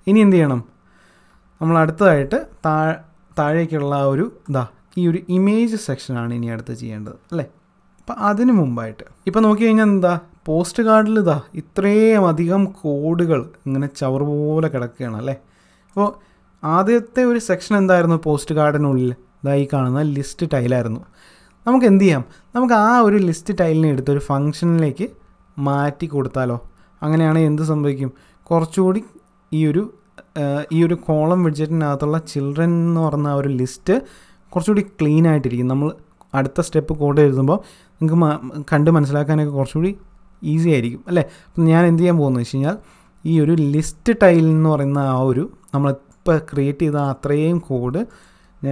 ഇനി എന്ത് ചെയ്യണം നമ്മൾ അടുത്തതായിട്ട് താഴെ താഴേക്കുള്ള ആ ഒരു ഇതാ ഈ ഒരു ഇമേജ് സെക്ഷനാണ് ഇനി അടുത്ത് ചെയ്യേണ്ടത് അല്ലേ അപ്പം അതിന് മുമ്പായിട്ട് ഇപ്പം നോക്കി കഴിഞ്ഞാൽ എന്താ പോസ്റ്റ് കാർഡിൽ ഇതാ ഇത്രയും അധികം കോഡുകൾ ഇങ്ങനെ ചവറ് പോലെ കിടക്കുകയാണ് അല്ലേ അപ്പോൾ ആദ്യത്തെ ഒരു സെക്ഷൻ എന്തായിരുന്നു പോസ്റ്റ് കാർഡിനുള്ളിൽ ഇതായി കാണുന്ന ലിസ്റ്റ് ടൈലായിരുന്നു നമുക്ക് എന്ത് ചെയ്യാം നമുക്ക് ആ ഒരു ലിസ്റ്റ് ടൈലിനെ എടുത്ത് ഒരു ഫംഗ്ഷനിലേക്ക് മാറ്റി കൊടുത്താലോ അങ്ങനെയാണെങ്കിൽ എന്ത് സംഭവിക്കും കുറച്ചുകൂടി ഈ ഒരു ഈ ഒരു കോളം വിഡ്ജറ്റിനകത്തുള്ള ചിൽഡ്രൻ എന്ന് പറഞ്ഞ ആ ഒരു ലിസ്റ്റ് കുറച്ചുകൂടി ക്ലീൻ ആയിട്ടിരിക്കും നമ്മൾ അടുത്ത സ്റ്റെപ്പ് കോഡ് എഴുതുമ്പോൾ നിങ്ങൾക്ക് കണ്ട് മനസ്സിലാക്കാനൊക്കെ കുറച്ചുകൂടി ഈസി ആയിരിക്കും അല്ലേ അപ്പം ഞാൻ എന്ത് ചെയ്യാൻ പോകുന്നത് വെച്ച് കഴിഞ്ഞാൽ ഈ ഒരു ലിസ്റ്റ് ടൈൽ എന്ന് പറയുന്ന ആ ഒരു നമ്മളിപ്പോൾ ക്രിയേറ്റ് ചെയ്ത അത്രയും കോഡ് ഞാൻ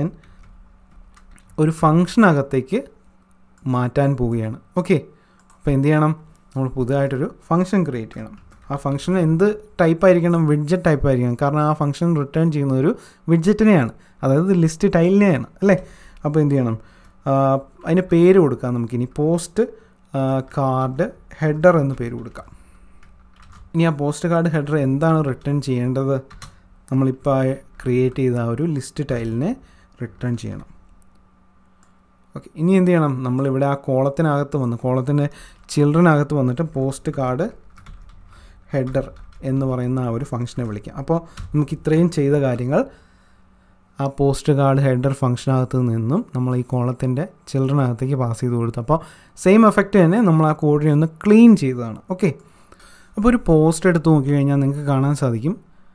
ഒരു ഫങ്ഷനകത്തേക്ക് മാറ്റാൻ പോവുകയാണ് ഓക്കെ അപ്പോൾ എന്ത് ചെയ്യണം നമ്മൾ പുതുതായിട്ടൊരു ഫംഗ്ഷൻ ക്രിയേറ്റ് ചെയ്യണം ആ ഫംഗ്ഷൻ എന്ത് ടൈപ്പ് ആയിരിക്കണം വിഡ്ജറ്റ് ടൈപ്പ് ആയിരിക്കണം കാരണം ആ ഫംഗ്ഷൻ റിട്ടേൺ ചെയ്യുന്ന ഒരു വിഡ്ജറ്റിനെയാണ് അതായത് ലിസ്റ്റ് ടൈലിനെയാണ് അല്ലേ അപ്പോൾ എന്ത് ചെയ്യണം അതിന് പേര് കൊടുക്കാം നമുക്കിനി പോസ്റ്റ് കാർഡ് ഹെഡർ എന്ന് പേര് കൊടുക്കാം ഇനി ആ പോസ്റ്റ് കാർഡ് ഹെഡർ എന്താണ് റിട്ടേൺ ചെയ്യേണ്ടത് നമ്മളിപ്പോൾ ക്രിയേറ്റ് ചെയ്ത ആ ഒരു ലിസ്റ്റ് ടൈലിനെ റിട്ടേൺ ചെയ്യണം ഓക്കെ ഇനി എന്ത് ചെയ്യണം നമ്മളിവിടെ ആ കോളത്തിനകത്ത് വന്ന് കോളത്തിൻ്റെ ചിൽഡ്രനകത്ത് വന്നിട്ട് പോസ്റ്റ് കാർഡ് ഹെഡർ എന്ന് പറയുന്ന ആ ഒരു ഫംഗ്ഷനെ വിളിക്കാം അപ്പോൾ നമുക്ക് ഇത്രയും ചെയ്ത കാര്യങ്ങൾ ആ പോസ്റ്റ് കാർഡ് ഹെഡർ ഫംഗ്ഷനകത്ത് നിന്നും നമ്മൾ ഈ കോളത്തിൻ്റെ ചിൽഡ്രനകത്തേക്ക് പാസ് ചെയ്ത് കൊടുത്തു അപ്പോൾ സെയിം എഫക്റ്റ് തന്നെ നമ്മൾ ആ കോഡിനെ ഒന്ന് ക്ലീൻ ചെയ്തതാണ് ഓക്കെ അപ്പോൾ ഒരു പോസ്റ്റ് എടുത്ത് നോക്കി കഴിഞ്ഞാൽ നിങ്ങൾക്ക് കാണാൻ സാധിക്കും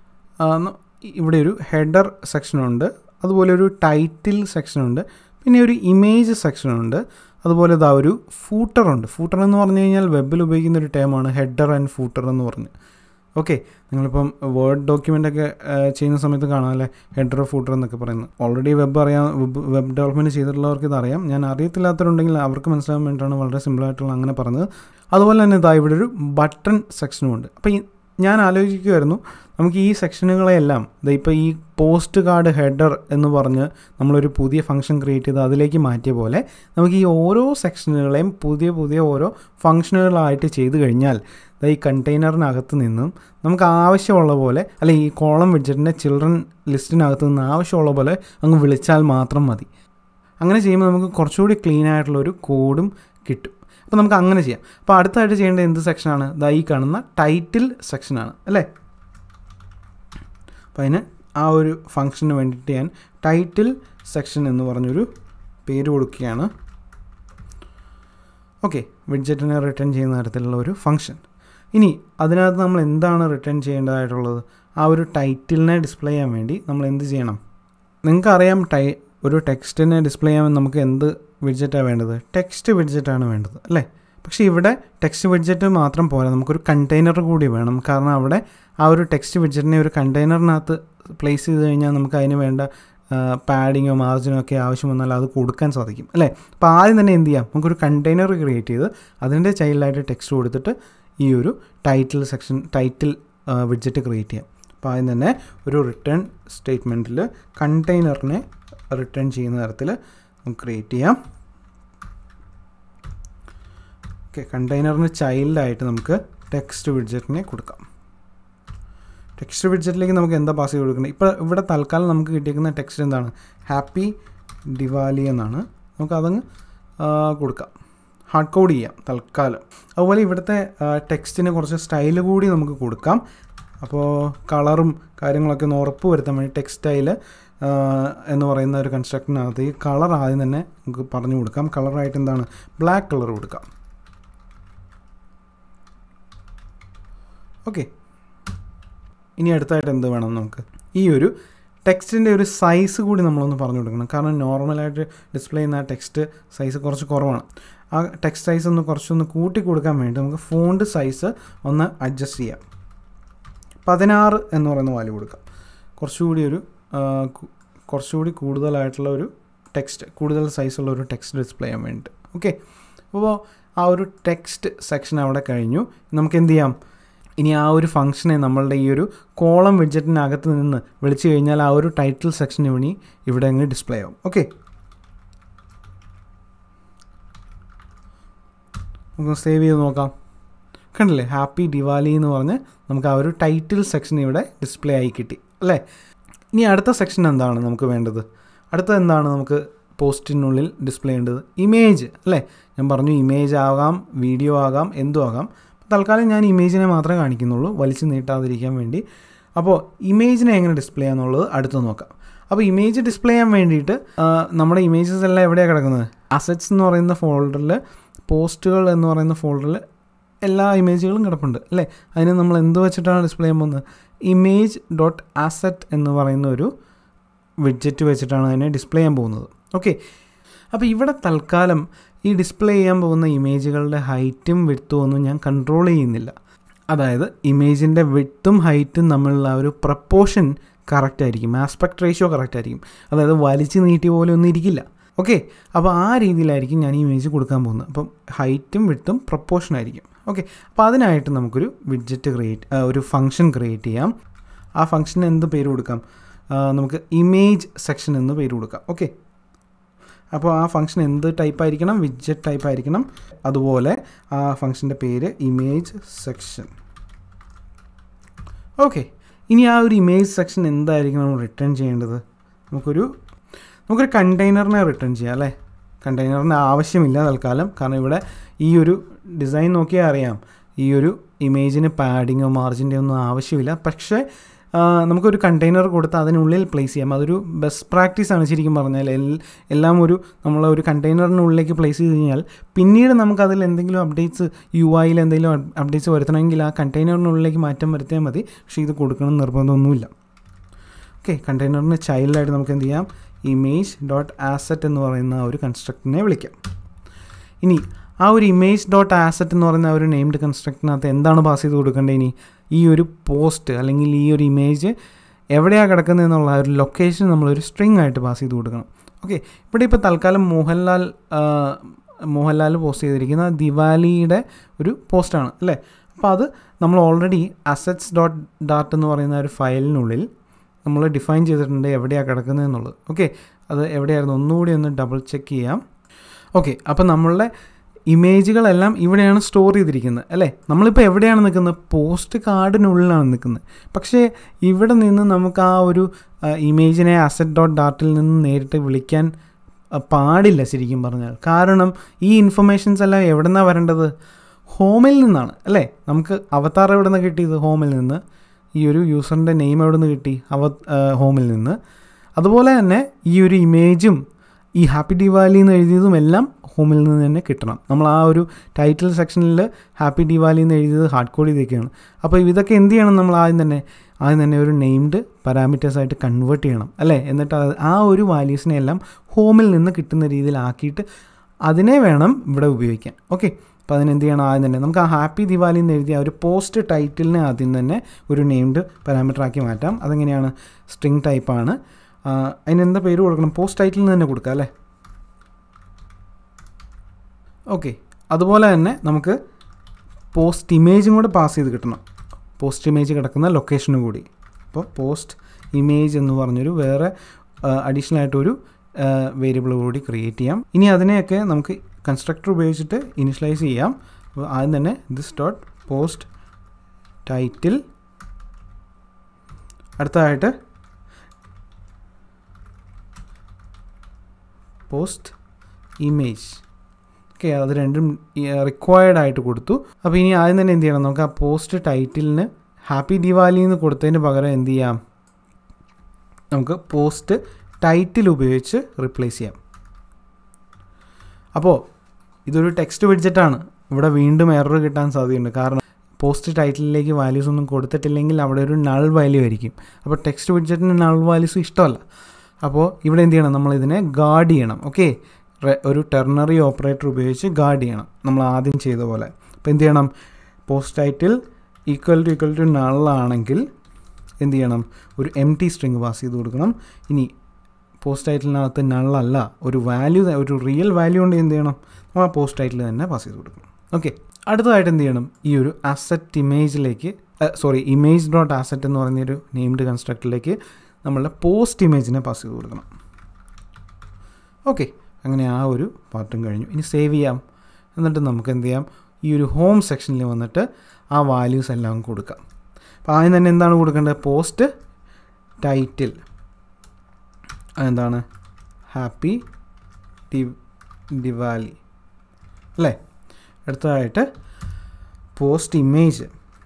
ഇവിടെ ഒരു ഹെഡർ സെക്ഷനുണ്ട് അതുപോലെ ഒരു ടൈറ്റിൽ സെക്ഷനുണ്ട് പിന്നെ ഒരു ഇമേജ് സെക്ഷനുണ്ട് അതുപോലെ ഇതാ ഒരു ഫൂട്ടറുണ്ട് ഫൂട്ടർ എന്ന് പറഞ്ഞു കഴിഞ്ഞാൽ വെബിൽ ഉപയോഗിക്കുന്ന ഒരു ടേമാണ് ഹെഡർ ആൻഡ് ഫൂട്ടർ എന്ന് പറഞ്ഞ് ഓക്കെ നിങ്ങളിപ്പം വേർഡ് ഡോക്യുമെൻ്റ് ഒക്കെ ചെയ്യുന്ന സമയത്ത് കാണാമല്ലേ ഹെഡർ ഫൂട്ടർ എന്നൊക്കെ പറയുന്നത് ഓൾറെഡി വെബ് അറിയാം വെബ് വെബ് ഡെവലപ്മെൻറ്റ് ചെയ്തിട്ടുള്ളവർക്ക് ഇതറിയാം ഞാൻ അറിയത്തില്ലാത്തവരുണ്ടെങ്കിൽ അവർക്ക് മനസ്സിലാകാൻ വേണ്ടിയിട്ടാണ് വളരെ സിമ്പിളായിട്ടുള്ള അങ്ങനെ പറഞ്ഞത് അതുപോലെ തന്നെ ഇതാ ഇവിടെ ഒരു ബട്ടൺ സെക്ഷനുമുണ്ട് അപ്പോൾ ഈ ഞാൻ ആലോചിക്കുമായിരുന്നു നമുക്ക് ഈ സെക്ഷനുകളെല്ലാം ഇപ്പോൾ ഈ പോസ്റ്റ് കാർഡ് ഹെഡർ എന്ന് പറഞ്ഞ് നമ്മളൊരു പുതിയ ഫംഗ്ഷൻ ക്രിയേറ്റ് ചെയ്ത് അതിലേക്ക് മാറ്റിയ പോലെ നമുക്ക് ഈ ഓരോ സെക്ഷനുകളെയും പുതിയ പുതിയ ഓരോ ഫംഗ്ഷനുകളായിട്ട് ചെയ്തു കഴിഞ്ഞാൽ ഈ കണ്ടെയ്നറിനകത്ത് നിന്നും നമുക്ക് ആവശ്യമുള്ള പോലെ അല്ലെ ഈ കോളം വിഡ്ജറ്റിൻ്റെ ചിൽഡ്രൻ ലിസ്റ്റിനകത്ത് നിന്ന് ആവശ്യമുള്ള പോലെ അങ്ങ് വിളിച്ചാൽ മാത്രം മതി അങ്ങനെ ചെയ്യുമ്പോൾ നമുക്ക് കുറച്ചുകൂടി ക്ലീൻ ആയിട്ടുള്ള ഒരു കോഡും കിട്ടും അപ്പോൾ നമുക്ക് അങ്ങനെ ചെയ്യാം അപ്പോൾ അടുത്തായിട്ട് ചെയ്യേണ്ട എന്ത് സെക്ഷനാണ് ദാ ഈ കാണുന്ന ടൈറ്റിൽ സെക്ഷനാണ് അല്ലേ അപ്പോൾ അതിന് ആ ഒരു ഫംഗ്ഷന് വേണ്ടിയിട്ട് ഞാൻ ടൈറ്റിൽ സെക്ഷൻ എന്ന് പറഞ്ഞൊരു പേര് കൊടുക്കുകയാണ് ഓക്കെ വിഡ്ജറ്റിനെ റിട്ടേൺ ചെയ്യുന്ന തരത്തിലുള്ള ഒരു ഫംഗ്ഷൻ ഇനി അതിനകത്ത് നമ്മൾ എന്താണ് റിട്ടേൺ ചെയ്യേണ്ടതായിട്ടുള്ളത് ആ ഒരു ടൈറ്റിലിനെ ഡിസ്പ്ലേ ചെയ്യാൻ വേണ്ടി നമ്മൾ എന്ത് ചെയ്യണം നിങ്ങൾക്കറിയാം ടൈ ഒരു ടെക്സ്റ്റിനെ ഡിസ്പ്ലേ ചെയ്യാൻ നമുക്ക് എന്ത് വിഡ്ജറ്റാണ് വേണ്ടത് ടെക്സ്റ്റ് വിഡ്ജറ്റാണ് വേണ്ടത് അല്ലേ പക്ഷേ ഇവിടെ ടെക്സ്റ്റ് വിഡ്ജറ്റ് മാത്രം പോരാ നമുക്കൊരു കണ്ടെയ്നർ കൂടി വേണം കാരണം അവിടെ ആ ഒരു ടെക്സ്റ്റ് വിഡ്ജറ്റിനെ ഒരു കണ്ടെയ്നറിനകത്ത് പ്ലേസ് ചെയ്ത് കഴിഞ്ഞാൽ നമുക്ക് അതിന് വേണ്ട പാഡിങ്ങോ മാർജിനോ ഒക്കെ ആവശ്യം വന്നാൽ അത് കൊടുക്കാൻ സാധിക്കും അല്ലേ അപ്പോൾ ആദ്യം തന്നെ എന്ത് ചെയ്യാം നമുക്കൊരു കണ്ടെയ്നർ ക്രിയേറ്റ് ചെയ്ത് അതിൻ്റെ ചൈൽഡായിട്ട് ടെക്സ്റ്റ് കൊടുത്തിട്ട് ഈ ഒരു title section title widget create ചെയ്യാം അപ്പോൾ ആദ്യം തന്നെ ഒരു റിട്ടേൺ സ്റ്റേറ്റ്മെൻറ്റിൽ കണ്ടെയ്നറിനെ റിട്ടേൺ ചെയ്യുന്ന തരത്തിൽ നമുക്ക് ക്രിയേറ്റ് ചെയ്യാം ഓക്കെ കണ്ടെയ്നറിന് ചൈൽഡായിട്ട് നമുക്ക് ടെക്സ്റ്റ് വിഡ്ജറ്റിനെ കൊടുക്കാം ടെക്സ്റ്റ് വിഡ്ജറ്റിലേക്ക് നമുക്ക് എന്താ പാസ് ചെയ്ത് കൊടുക്കുന്നത് ഇപ്പോൾ ഇവിടെ തൽക്കാലം നമുക്ക് കിട്ടിയിരിക്കുന്ന ടെക്സ്റ്റ് എന്താണ് ഹാപ്പി ദിവാലി എന്നാണ് നമുക്ക് അതങ്ങ് കൊടുക്കാം ഹാർഡ് കോഡ് ചെയ്യാം തൽക്കാലം അതുപോലെ ഇവിടുത്തെ ടെക്സ്റ്റിന് കുറച്ച് സ്റ്റൈൽ കൂടി നമുക്ക് കൊടുക്കാം അപ്പോൾ കളറും കാര്യങ്ങളൊക്കെ ഒന്ന് ഉറപ്പ് വരുത്താൻ വേണ്ടി ടെക്സ്റ്റൈൽ എന്ന് പറയുന്ന ഒരു കൺസ്ട്രക്റ്റിനകത്ത് ഈ കളർ ആദ്യം തന്നെ നമുക്ക് പറഞ്ഞു കൊടുക്കാം കളറായിട്ട് എന്താണ് ബ്ലാക്ക് കളർ കൊടുക്കാം ഓക്കെ ഇനി അടുത്തായിട്ട് എന്ത് വേണം നമുക്ക് ഈ ഒരു ടെക്സ്റ്റിൻ്റെ ഒരു സൈസ് കൂടി നമ്മളൊന്ന് പറഞ്ഞു കൊടുക്കണം കാരണം നോർമലായിട്ട് ഡിസ്പ്ലേ ചെയ്യുന്ന ആ ടെക്സ്റ്റ് സൈസ് കുറച്ച് കുറവാണ് ആ ടെക്സ്റ്റ് സൈസ് ഒന്ന് കുറച്ചൊന്ന് കൂട്ടി കൊടുക്കാൻ വേണ്ടി നമുക്ക് ഫോണ്ട് സൈസ് ഒന്ന് അഡ്ജസ്റ്റ് ചെയ്യാം പതിനാറ് എന്ന് പറയുന്ന വാല്യൂ കൊടുക്കാം കുറച്ചുകൂടി ഒരു കുറച്ചുകൂടി കൂടുതലായിട്ടുള്ള ഒരു ടെക്സ്റ്റ് കൂടുതൽ സൈസുള്ള ഒരു ടെക്സ്റ്റ് ഡിസ്പ്ലേ ചെയ്യാൻ വേണ്ടിയിട്ട് ഓക്കെ അപ്പോൾ ആ ഒരു ടെക്സ്റ്റ് സെക്ഷൻ അവിടെ കഴിഞ്ഞു നമുക്ക് എന്ത് ചെയ്യാം ഇനി ആ ഒരു ഫംഗ്ഷനെ നമ്മളുടെ ഈ ഒരു കോളം വിഡ്ജറ്റിനകത്ത് നിന്ന് വിളിച്ചു കഴിഞ്ഞാൽ ആ ഒരു ടൈറ്റിൽ സെക്ഷൻ ഇവണി ഇവിടെ അങ്ങ് ഡിസ്പ്ലേ ആവും ഓക്കെ നമുക്ക് സേവ് ചെയ്ത് നോക്കാം കണ്ടില്ലേ ഹാപ്പി ദിവാലി എന്ന് പറഞ്ഞ് നമുക്ക് ആ ഒരു ടൈറ്റിൽ സെക്ഷൻ ഇവിടെ ഡിസ്പ്ലേ ആയി കിട്ടി അല്ലേ ഇനി അടുത്ത സെക്ഷൻ എന്താണ് നമുക്ക് വേണ്ടത് അടുത്ത എന്താണ് നമുക്ക് പോസ്റ്റിനുള്ളിൽ ഡിസ്പ്ലേ ചെയ്യേണ്ടത് ഇമേജ് അല്ലേ ഞാൻ പറഞ്ഞു ഇമേജ് ആകാം വീഡിയോ ആകാം എന്തും ആകാം തൽക്കാലം ഞാൻ ഇമേജിനെ മാത്രമേ കാണിക്കുന്നുള്ളൂ വലിച്ചു നീട്ടാതിരിക്കാൻ വേണ്ടി അപ്പോൾ ഇമേജിനെ എങ്ങനെ ഡിസ്പ്ലേ ചെയ്യാന്നുള്ളത് അടുത്ത് നോക്കാം അപ്പോൾ ഇമേജ് ഡിസ്പ്ലേ ചെയ്യാൻ വേണ്ടിയിട്ട് ആ, നമ്മുടെ ഇമേജസ് എല്ലാം എവിടെയാണ് കിടക്കുന്നത് അസറ്റ്സ് എന്ന് പറയുന്ന ഫോൾഡറിൽ പോസ്റ്റുകൾ എന്ന് പറയുന്ന ഫോൾഡറിൽ എല്ലാ ഇമേജുകളും കിടപ്പുണ്ട് അല്ലേ അതിന് നമ്മൾ എന്ത് വെച്ചിട്ടാണ് ഡിസ്പ്ലേ ചെയ്യാൻ പോകുന്നത് ഇമേജ് ഡോട്ട് ആസറ്റ് എന്ന് പറയുന്ന ഒരു വിഡ്ജറ്റ് വെച്ചിട്ടാണ് അതിനെ ഡിസ്പ്ലേ ചെയ്യാൻ പോകുന്നത് ഓക്കെ അപ്പോൾ ഇവിടെ തൽക്കാലം ഈ ഡിസ്പ്ലേ ചെയ്യാൻ പോകുന്ന ഇമേജുകളുടെ ഹൈറ്റും വിട്ടും ഒന്നും ഞാൻ കൺട്രോൾ ചെയ്യുന്നില്ല അതായത് ഇമേജിൻ്റെ വിട്ടും ഹൈറ്റും തമ്മിലുള്ള ആ ഒരു പ്രപ്പോർഷൻ കറക്റ്റ് ആയിരിക്കും ആസ്പെക്ട് റേഷ്യോ കറക്റ്റ് ആയിരിക്കും അതായത് വലിച്ചു നീട്ടി പോലെ ഒന്നും ഇരിക്കില്ല ഓക്കെ അപ്പോൾ ആ രീതിയിലായിരിക്കും ഞാൻ ഈ ഇമേജ് കൊടുക്കാൻ പോകുന്നത് അപ്പം ഹൈറ്റും വിട്ടും പ്രപ്പോർഷൻ ആയിരിക്കും ഓക്കെ അപ്പോൾ അതിനായിട്ട് നമുക്കൊരു വിഡ്ജറ്റ് ക്രിയേറ്റ് ഒരു ഫംഗ്ഷൻ ക്രിയേറ്റ് ചെയ്യാം ആ ഫംഗ്ഷന് എന്ത് പേര് കൊടുക്കാം ആ, നമുക്ക് ഇമേജ് സെക്ഷൻ എന്ന് പേര് കൊടുക്കാം ഓക്കെ അപ്പോൾ ആ ഫംഗ്ഷൻ എന്ത് ടൈപ്പ് ആയിരിക്കണം വിഡ്ജറ്റ് ടൈപ്പ് ആയിരിക്കണം അതുപോലെ ആ ഫംഗ്ഷൻ്റെ പേര് ഇമേജ് സെക്ഷൻ ഓക്കെ ഇനി ആ ഒരു ഇമേജ് സെക്ഷൻ എന്തായിരിക്കും നമ്മൾ റിട്ടേൺ ചെയ്യേണ്ടത് നമുക്കൊരു നമുക്കൊരു കണ്ടെയ്നറിനെ റിട്ടേൺ ചെയ്യാം അല്ലേ കണ്ടെയ്നറിന് ആവശ്യമില്ല തൽക്കാലം കാരണം ഇവിടെ ഈ ഒരു ഡിസൈൻ നോക്കിയാൽ അറിയാം ഈ ഒരു ഇമേജിന് പാഡിങ്ങോ മാർജിൻ്റെ ഒന്നും ആവശ്യമില്ല പക്ഷേ ആ, നമുക്കൊരു കണ്ടെയ്നർ കൊടുത്ത് അതിനുള്ളിൽ പ്ലേസ് ചെയ്യാം അതൊരു ബെസ്റ്റ് പ്രാക്ടീസാണ് ശരിക്കും പറഞ്ഞാൽ എൽ- എല്ലാം ഒരു നമ്മൾ ഒരു കണ്ടെയ്നറിനുള്ളിലേക്ക് പ്ലേസ് ചെയ്ത് കഴിഞ്ഞാൽ പിന്നീട് നമുക്ക് അതിൽ എന്തെങ്കിലും അപ്ഡേറ്റ്സ് യു ഐയിൽ എന്തെങ്കിലും അപ്ഡേറ്റ്സ് വരുത്തണമെങ്കിൽ ആ കണ്ടെയ്നറിനുള്ളിലേക്ക് മാറ്റം വരുത്തിയാൽ മതി പക്ഷേ ഇത് കൊടുക്കണം എന്ന് നിർബന്ധമൊന്നുമില്ല ഓക്കെ കണ്ടെയ്നറിന് ചൈൽഡായിട്ട് നമുക്ക് എന്ത് ചെയ്യാം ഇമേജ് ഡോട്ട് ആസറ്റ് എന്ന് പറയുന്ന ആ ഒരു കൺസ്ട്രക്റ്റിനെ വിളിക്കാം ഇനി ആ ഒരു ഇമേജ് ഡോട്ട് ആസറ്റ് എന്ന് പറയുന്ന ആ ഒരു നെയിംഡ് കൺസ്ട്രക്റ്റിനകത്ത് എന്താണ് പാസ് ചെയ്ത് കൊടുക്കേണ്ടത് ഇനി ഈ ഒരു പോസ്റ്റ് അല്ലെങ്കിൽ ഈ ഒരു ഇമേജ് എവിടെയാണ് കിടക്കുന്നത് എന്നുള്ള ആ ഒരു ലൊക്കേഷൻ നമ്മളൊരു സ്ട്രിങ് ആയിട്ട് പാസ് ചെയ്ത് കൊടുക്കണം ഓക്കെ ഇവിടെ ഇപ്പോൾ തൽക്കാലം മോഹൻലാൽ ആ, മോഹൻലാൽ പോസ്റ്റ് ചെയ്തിരിക്കുന്ന ദിവാലിയുടെ ഒരു പോസ്റ്റാണ് അല്ലേ അപ്പോൾ അത് നമ്മൾ ഓൾറെഡി അസറ്റ്സ് ഡോട്ട് ഡാറ്റ് എന്ന് പറയുന്ന ഒരു ഫയലിനുള്ളിൽ നമ്മൾ ഡിഫൈൻ ചെയ്തിട്ടുണ്ട് എവിടെയാണ് കിടക്കുന്നത് എന്നുള്ളത് ഓക്കെ അത് എവിടെയായിരുന്നു ഒന്നുകൂടി ഒന്ന് ഡബിൾ ചെക്ക് ചെയ്യാം ഓക്കെ അപ്പോൾ നമ്മളുടെ ഇമേജുകളെല്ലാം ഇവിടെയാണ് സ്റ്റോർ ചെയ്തിരിക്കുന്നത് അല്ലേ നമ്മളിപ്പോൾ എവിടെയാണ് നിൽക്കുന്നത് പോസ്റ്റ് കാർഡിനുള്ളിലാണ് നിൽക്കുന്നത് പക്ഷേ ഇവിടെ നിന്ന് നമുക്ക് ആ ഒരു ആ, ഇമേജിനെ അസറ്റ് ഡോട്ട് ഡാറ്റിൽ നിന്ന് നേരിട്ട് വിളിക്കാൻ ആ, പാടില്ല ശരിക്കും പറഞ്ഞാൽ കാരണം ഈ ഇൻഫർമേഷൻസ് എല്ലാം എവിടെ നിന്നാണ് വരേണ്ടത് ഹോമിൽ നിന്നാണ് അല്ലേ നമുക്ക് അവതാർ എവിടെ നിന്ന് കിട്ടിയത് ഹോമിൽ നിന്ന് ഈ ഒരു യൂസറിൻ്റെ നെയിം എവിടെ നിന്ന് കിട്ടി അവ ആ, ഹോമിൽ നിന്ന് അതുപോലെ തന്നെ ഈ ഒരു ഇമേജും ഈ ഹാപ്പി ദിവാലി എന്ന് എഴുതിയതും എല്ലാം ഹോമിൽ നിന്ന് തന്നെ കിട്ടണം നമ്മൾ ആ ഒരു ടൈറ്റിൽ സെക്ഷനിൽ ഹാപ്പി ദിവാലി എന്ന് എഴുതിയത് ഹാർഡ് കോഡ് ചെയ്തൊക്കെയാണ് അപ്പോൾ ഇതൊക്കെ എന്ത് ചെയ്യണം നമ്മൾ ആദ്യം തന്നെ ആദ്യം തന്നെ ഒരു നെയിംഡ് പാരാമീറ്റേഴ്സ് ആയിട്ട് കൺവേർട്ട് ചെയ്യണം അല്ലേ എന്നിട്ട് അത് ആ ഒരു വാല്യൂസിനെ എല്ലാം ഹോമിൽ നിന്ന് കിട്ടുന്ന രീതിയിലാക്കിയിട്ട് അതിനെ വേണം ഇവിടെ ഉപയോഗിക്കാൻ ഓക്കെ അപ്പോൾ അതിനെന്ത് ചെയ്യണം ആദ്യം തന്നെ നമുക്ക് ആ ഹാപ്പി ദിവാലി എന്ന് എഴുതിയ ആ ഒരു പോസ്റ്റ് ടൈറ്റിലിനെ ആദ്യം തന്നെ ഒരു നെയിംഡ് പാരാമീറ്റർ ആക്കി മാറ്റാം അതെങ്ങനെയാണ് സ്ട്രിങ് ടൈപ്പാണ് അതിനെന്താ പേര് കൊടുക്കണം പോസ്റ്റ് ടൈറ്റിൽ തന്നെ കൊടുക്കാം അല്ലേ ഓക്കെ അതുപോലെ തന്നെ നമുക്ക് പോസ്റ്റ് ഇമേജും കൂടെ പാസ് ചെയ്ത് കിട്ടണം പോസ്റ്റ് ഇമേജ് കിടക്കുന്ന ലൊക്കേഷനും കൂടി അപ്പോൾ പോസ്റ്റ് ഇമേജ് എന്ന് പറഞ്ഞൊരു വേറെ അഡീഷണൽ ആയിട്ടൊരു വേരിയബിൾ കൂടി ക്രിയേറ്റ് ചെയ്യാം ഇനി അതിനെയൊക്കെ നമുക്ക് കൺസ്ട്രക്ടർ ഉപയോഗിച്ചിട്ട് ഇനിഷ്യലൈസ് ചെയ്യാം അപ്പോൾ ആദ്യം തന്നെ ദിസ് ഡോട്ട് പോസ്റ്റ് ടൈറ്റിൽ അടുത്തതായിട്ട് പോസ്റ്റ് ഇമേജ് ഓക്കെ അത് രണ്ടും റിക്വയർഡ് ആയിട്ട് കൊടുത്തു അപ്പോൾ ഇനി ആദ്യം തന്നെ എന്ത് ചെയ്യണം നമുക്ക് ആ പോസ്റ്റ് ടൈറ്റിലിന് ഹാപ്പി ദിവാലി എന്ന് കൊടുത്തതിന് പകരം എന്ത് ചെയ്യാം നമുക്ക് പോസ്റ്റ് ടൈറ്റിൽ ഉപയോഗിച്ച് റിപ്ലേസ് ചെയ്യാം അപ്പോൾ ഇതൊരു ടെക്സ്റ്റ് വിഡ്ജറ്റാണ് ഇവിടെ വീണ്ടും എറർ കിട്ടാൻ സാധ്യതയുണ്ട് കാരണം പോസ്റ്റ് ടൈറ്റിലേക്ക് വാല്യൂസ് ഒന്നും കൊടുത്തിട്ടില്ലെങ്കിൽ അവിടെ ഒരു നൾ വാല്യൂ ആയിരിക്കും അപ്പോൾ ടെക്സ്റ്റ് വിഡ്ജറ്റിന് നൾ വാല്യൂസ് ഇഷ്ടമല്ല അപ്പോൾ ഇവിടെ എന്ത് ചെയ്യണം നമ്മൾ ഇതിനെ ഗാർഡ് ചെയ്യണം ഓക്കെ ഒരു ടെർണറി ഓപ്പറേറ്റർ ഉപയോഗിച്ച് ഗാർഡ് ചെയ്യണം നമ്മൾ ആദ്യം ചെയ്ത പോലെ അപ്പോൾ എന്ത് ചെയ്യണം post title equal to equal to നള്ളാണെങ്കിൽ എന്ത് ചെയ്യണം ഒരു എം ടി സ്ട്രിങ് പാസ് ചെയ്ത് കൊടുക്കണം ഇനി പോസ്റ്റ് ടൈറ്റിലിനകത്ത് നള്ളല്ല ഒരു വാല്യൂ ഒരു റിയൽ വാല്യൂ കൊണ്ട് എന്ത് ചെയ്യണം നമ്മൾ ആ പോസ്റ്റ് ടൈറ്റിൽ തന്നെ പാസ് ചെയ്ത് കൊടുക്കണം ഓക്കെ അടുത്തതായിട്ട് എന്ത് ചെയ്യണം ഈ ഒരു അസറ്റ് ഇമേജിലേക്ക് സോറി ഇമേജ് ഡോട്ട് ആസറ്റ് എന്ന് പറയുന്നൊരു നെയിംഡ് കൺസ്ട്രക്റ്റിലേക്ക് നമ്മളുടെ പോസ്റ്റ് ഇമേജിനെ പാസ് ചെയ്ത് കൊടുക്കണം ഓക്കെ അങ്ങനെ ആ ഒരു പാർട്ടും കഴിഞ്ഞു ഇനി സേവ് ചെയ്യാം എന്നിട്ട് നമുക്ക് എന്ത് ചെയ്യാം ഈ ഒരു ഹോം സെക്ഷനിൽ വന്നിട്ട് ആ വാല്യൂസ് എല്ലാം കൊടുക്കാം അപ്പോൾ ആദ്യം തന്നെ എന്താണ് കൊടുക്കേണ്ടത് പോസ്റ്റ് ടൈറ്റിൽ അതെന്താണ് ഹാപ്പി ഡി ദിവാലി അല്ലേ അടുത്തതായിട്ട് പോസ്റ്റ് ഇമേജ്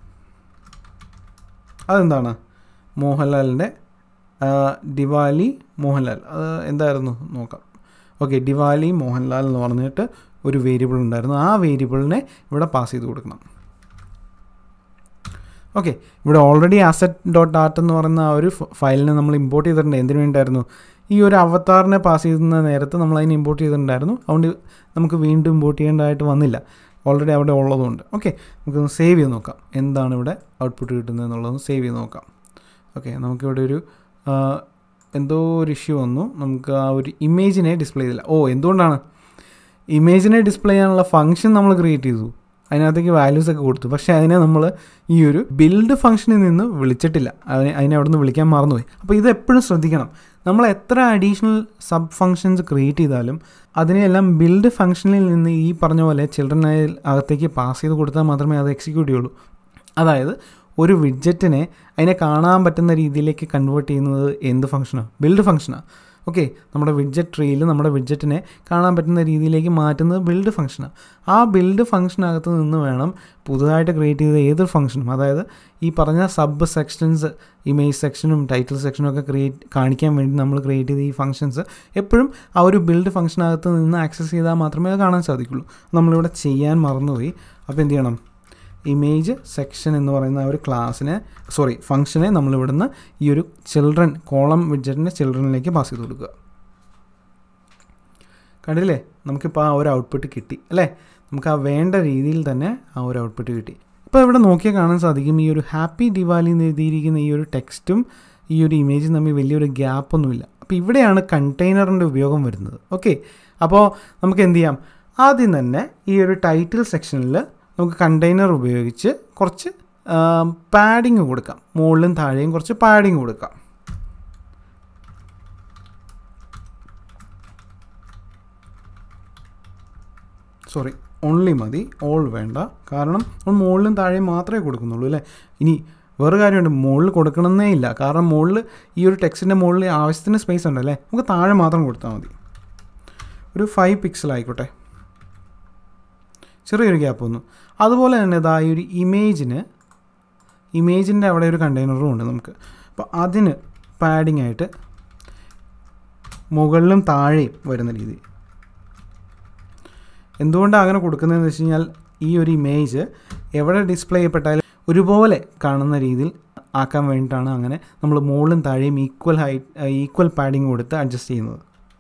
അതെന്താണ് മോഹൻലാലിൻ്റെ ദിവാലി മോഹൻലാൽ അത് എന്തായിരുന്നു നോക്കാം ഓക്കെ ദിവാലി മോഹൻലാൽ എന്ന് പറഞ്ഞിട്ട് ഒരു വേരിയബിൾ ഉണ്ടായിരുന്നു ആ വേരിയബിളിനെ ഇവിടെ പാസ് ചെയ്ത് കൊടുക്കണം ഓക്കെ ഇവിടെ ഓൾറെഡി അസറ്റ് ഡോട്ട് ആർട്ട് എന്ന് പറയുന്ന ആ ഒരു ഫയലിനെ നമ്മൾ ഇമ്പോർട്ട് ചെയ്തിട്ടുണ്ട് എന്തിനു വേണ്ടിയായിരുന്നു ഈ ഒരു അവതാറിനെ പാസ് ചെയ്യുന്ന നേരത്ത് നമ്മൾ അതിനെ ഇമ്പോർട്ട് ചെയ്തിട്ടുണ്ടായിരുന്നു അതുകൊണ്ട് നമുക്ക് വീണ്ടും ഇമ്പോർട്ട് ചെയ്യേണ്ടതായിട്ട് വന്നില്ല ഓൾറെഡി അവിടെ ഉള്ളതുകൊണ്ട് ഓക്കെ നമുക്കൊന്ന് സേവ് ചെയ്ത് നോക്കാം എന്താണ് ഇവിടെ ഔട്ട്പുട്ട് കിട്ടുന്നത് എന്നുള്ളതൊന്ന് സേവ് ചെയ്ത് നോക്കാം ഓക്കെ നമുക്കിവിടെ ഒരു എന്തോ ഒരു ഇഷ്യൂ വന്നു നമുക്ക് ആ ഒരു ഇമേജിനെ ഡിസ്പ്ലേ ചെയ്തില്ല ഓ എന്തുകൊണ്ടാണ് ഇമേജിനെ ഡിസ്പ്ലേ ചെയ്യാനുള്ള ഫംഗ്ഷൻ നമ്മൾ ക്രിയേറ്റ് ചെയ്തു അതിനകത്തേക്ക് വാല്യൂസ് ഒക്കെ കൊടുത്തു പക്ഷേ അതിനെ നമ്മൾ ഈ ഒരു ബിൽഡ് ഫംഗ്ഷനിൽ നിന്ന് വിളിച്ചിട്ടില്ല അതിനെ അതിനെ അവിടെ നിന്ന് വിളിക്കാൻ മറന്നുപോയി അപ്പോൾ ഇത് എപ്പോഴും ശ്രദ്ധിക്കണം നമ്മൾ എത്ര അഡീഷണൽ സബ് ഫങ്ഷൻസ് ക്രിയേറ്റ് ചെയ്താലും അതിനെല്ലാം ബിൽഡ് ഫംഗ്ഷനിൽ നിന്ന് ഈ പറഞ്ഞ പോലെ ചിൽഡ്രൻ അകത്തേക്ക് പാസ് ചെയ്ത് കൊടുത്താൽ മാത്രമേ അത് എക്സിക്യൂട്ട് ചെയ്യുള്ളൂ അതായത് ഒരു വിഡ്ജറ്റിനെ അതിനെ കാണാൻ പറ്റുന്ന രീതിയിലേക്ക് കൺവേർട്ട് ചെയ്യുന്നത് എന്ത് ഫംഗ്ഷനാണ് ബിൽഡ് ഫംഗ്ഷനാണ് ഓക്കെ നമ്മുടെ വിഡ്ജറ്റ് ട്രീയിൽ നമ്മുടെ വിഡ്ജറ്റിനെ കാണാൻ പറ്റുന്ന രീതിയിലേക്ക് മാറ്റുന്നത് ബിൽഡ് ഫംഗ്ഷനാണ് ആ ബിൽഡ് ഫംഗ്ഷനകത്ത് നിന്ന് വേണം പുതുതായിട്ട് ക്രിയേറ്റ് ചെയ്ത ഏതൊരു ഫംഗ്ഷനും അതായത് ഈ പറഞ്ഞ സബ് സെക്ഷൻസ് ഇമേജ് സെക്ഷനും ടൈറ്റിൽ സെക്ഷനും ഒക്കെ ക്രിയേറ്റ് കാണിക്കാൻ വേണ്ടി നമ്മൾ ക്രിയേറ്റ് ചെയ്ത ഈ ഫംഗ്ഷൻസ് എപ്പോഴും ആ ഒരു ബിൽഡ് ഫംഗ്ഷനകത്ത് നിന്ന് ആക്സസ് ചെയ്താൽ മാത്രമേ അത് കാണാൻ സാധിക്കുള്ളൂ നമ്മളിവിടെ ചെയ്യാൻ മറന്നുപോയി അപ്പോൾ എന്ത് ചെയ്യണം ഇമേജ് സെക്ഷൻ എന്ന് പറയുന്ന ആ ഒരു ക്ലാസ്സിനെ സോറി ഫംഗ്ഷനെ നമ്മൾ ഇവിടുന്ന് ഈ ഒരു ചിൽഡ്രൻ കോളം വിഡ്ജറ്റിൻ്റെ ചിൽഡ്രനിലേക്ക് പാസ് ചെയ്ത് കൊടുക്കുക കണ്ടില്ലേ നമുക്കിപ്പോൾ ആ ഒരു ഔട്ട്പുട്ട് കിട്ടി അല്ലേ നമുക്ക് ആ വേണ്ട രീതിയിൽ തന്നെ ആ ഒരു ഔട്ട്പുട്ട് കിട്ടി ഇപ്പോൾ ഇവിടെ നോക്കിയാൽ കാണാൻ സാധിക്കും ഈ ഒരു ഹാപ്പി ദിവാലി എന്ന് എഴുതിയിരിക്കുന്ന ഈ ഒരു ടെക്സ്റ്റും ഈ ഒരു ഇമേജും തമ്മിൽ വലിയൊരു ഗ്യാപ്പൊന്നുമില്ല അപ്പോൾ ഇവിടെയാണ് കണ്ടെയ്നറിൻ്റെ ഉപയോഗം വരുന്നത് ഓക്കെ അപ്പോൾ നമുക്ക് എന്ത് ചെയ്യാം ആദ്യം തന്നെ ഈ ഒരു ടൈറ്റിൽ സെക്ഷനിൽ നമുക്ക് കണ്ടെയ്നർ ഉപയോഗിച്ച് കുറച്ച് പാഡിങ് കൊടുക്കാം മുകളിലും താഴെയും കുറച്ച് പാഡിങ് കൊടുക്കാം സോറി ഓൺലി മതി ഓൾ വേണ്ട കാരണം നമ്മൾ മുകളിലും താഴെയും മാത്രമേ കൊടുക്കുന്നുള്ളൂ അല്ലേ ഇനി വേറെ കാര്യമുണ്ട് മുകളിൽ കൊടുക്കണമെന്നേ ഇല്ല കാരണം മുകളിൽ ഈ ഒരു ടെക്സ്റ്റിൻ്റെ മുകളിൽ ആവശ്യത്തിന് സ്പേസ് ഉണ്ടല്ലേ നമുക്ക് താഴെ മാത്രം കൊടുത്താൽ മതി ഒരു ഫൈവ് പിക്സൽ ആയിക്കോട്ടെ ചെറിയൊരു ഗ്യാപ്പ് വന്നു അതുപോലെ തന്നെ ഇതാ ഈ ഒരു ഇമേജിന് ഇമേജിൻ്റെ അവിടെ ഒരു കണ്ടെയ്നറും ഉണ്ട് നമുക്ക് അപ്പോൾ അതിന് പാഡിങ് ആയിട്ട് മുകളിലും താഴെയും വരുന്ന രീതി എന്തുകൊണ്ടാണ് അങ്ങനെ കൊടുക്കുന്നതെന്ന് വെച്ച് കഴിഞ്ഞാൽ ഈ ഒരു ഇമേജ് എവിടെ ഡിസ്പ്ലേ ചെയ്യപ്പെട്ടാലും ഒരുപോലെ കാണുന്ന രീതിയിൽ ആക്കാൻ വേണ്ടിയിട്ടാണ് അങ്ങനെ നമ്മൾ മുകളിലും താഴെയും ഈക്വൽ ഹൈറ്റ് ഈക്വൽ പാഡിങ് കൊടുത്ത് അഡ്ജസ്റ്റ് ചെയ്യുന്നത്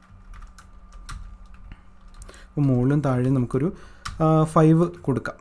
അപ്പോൾ മുകളിലും താഴെയും നമുക്കൊരു ഫൈവ് കൊടുക്കാം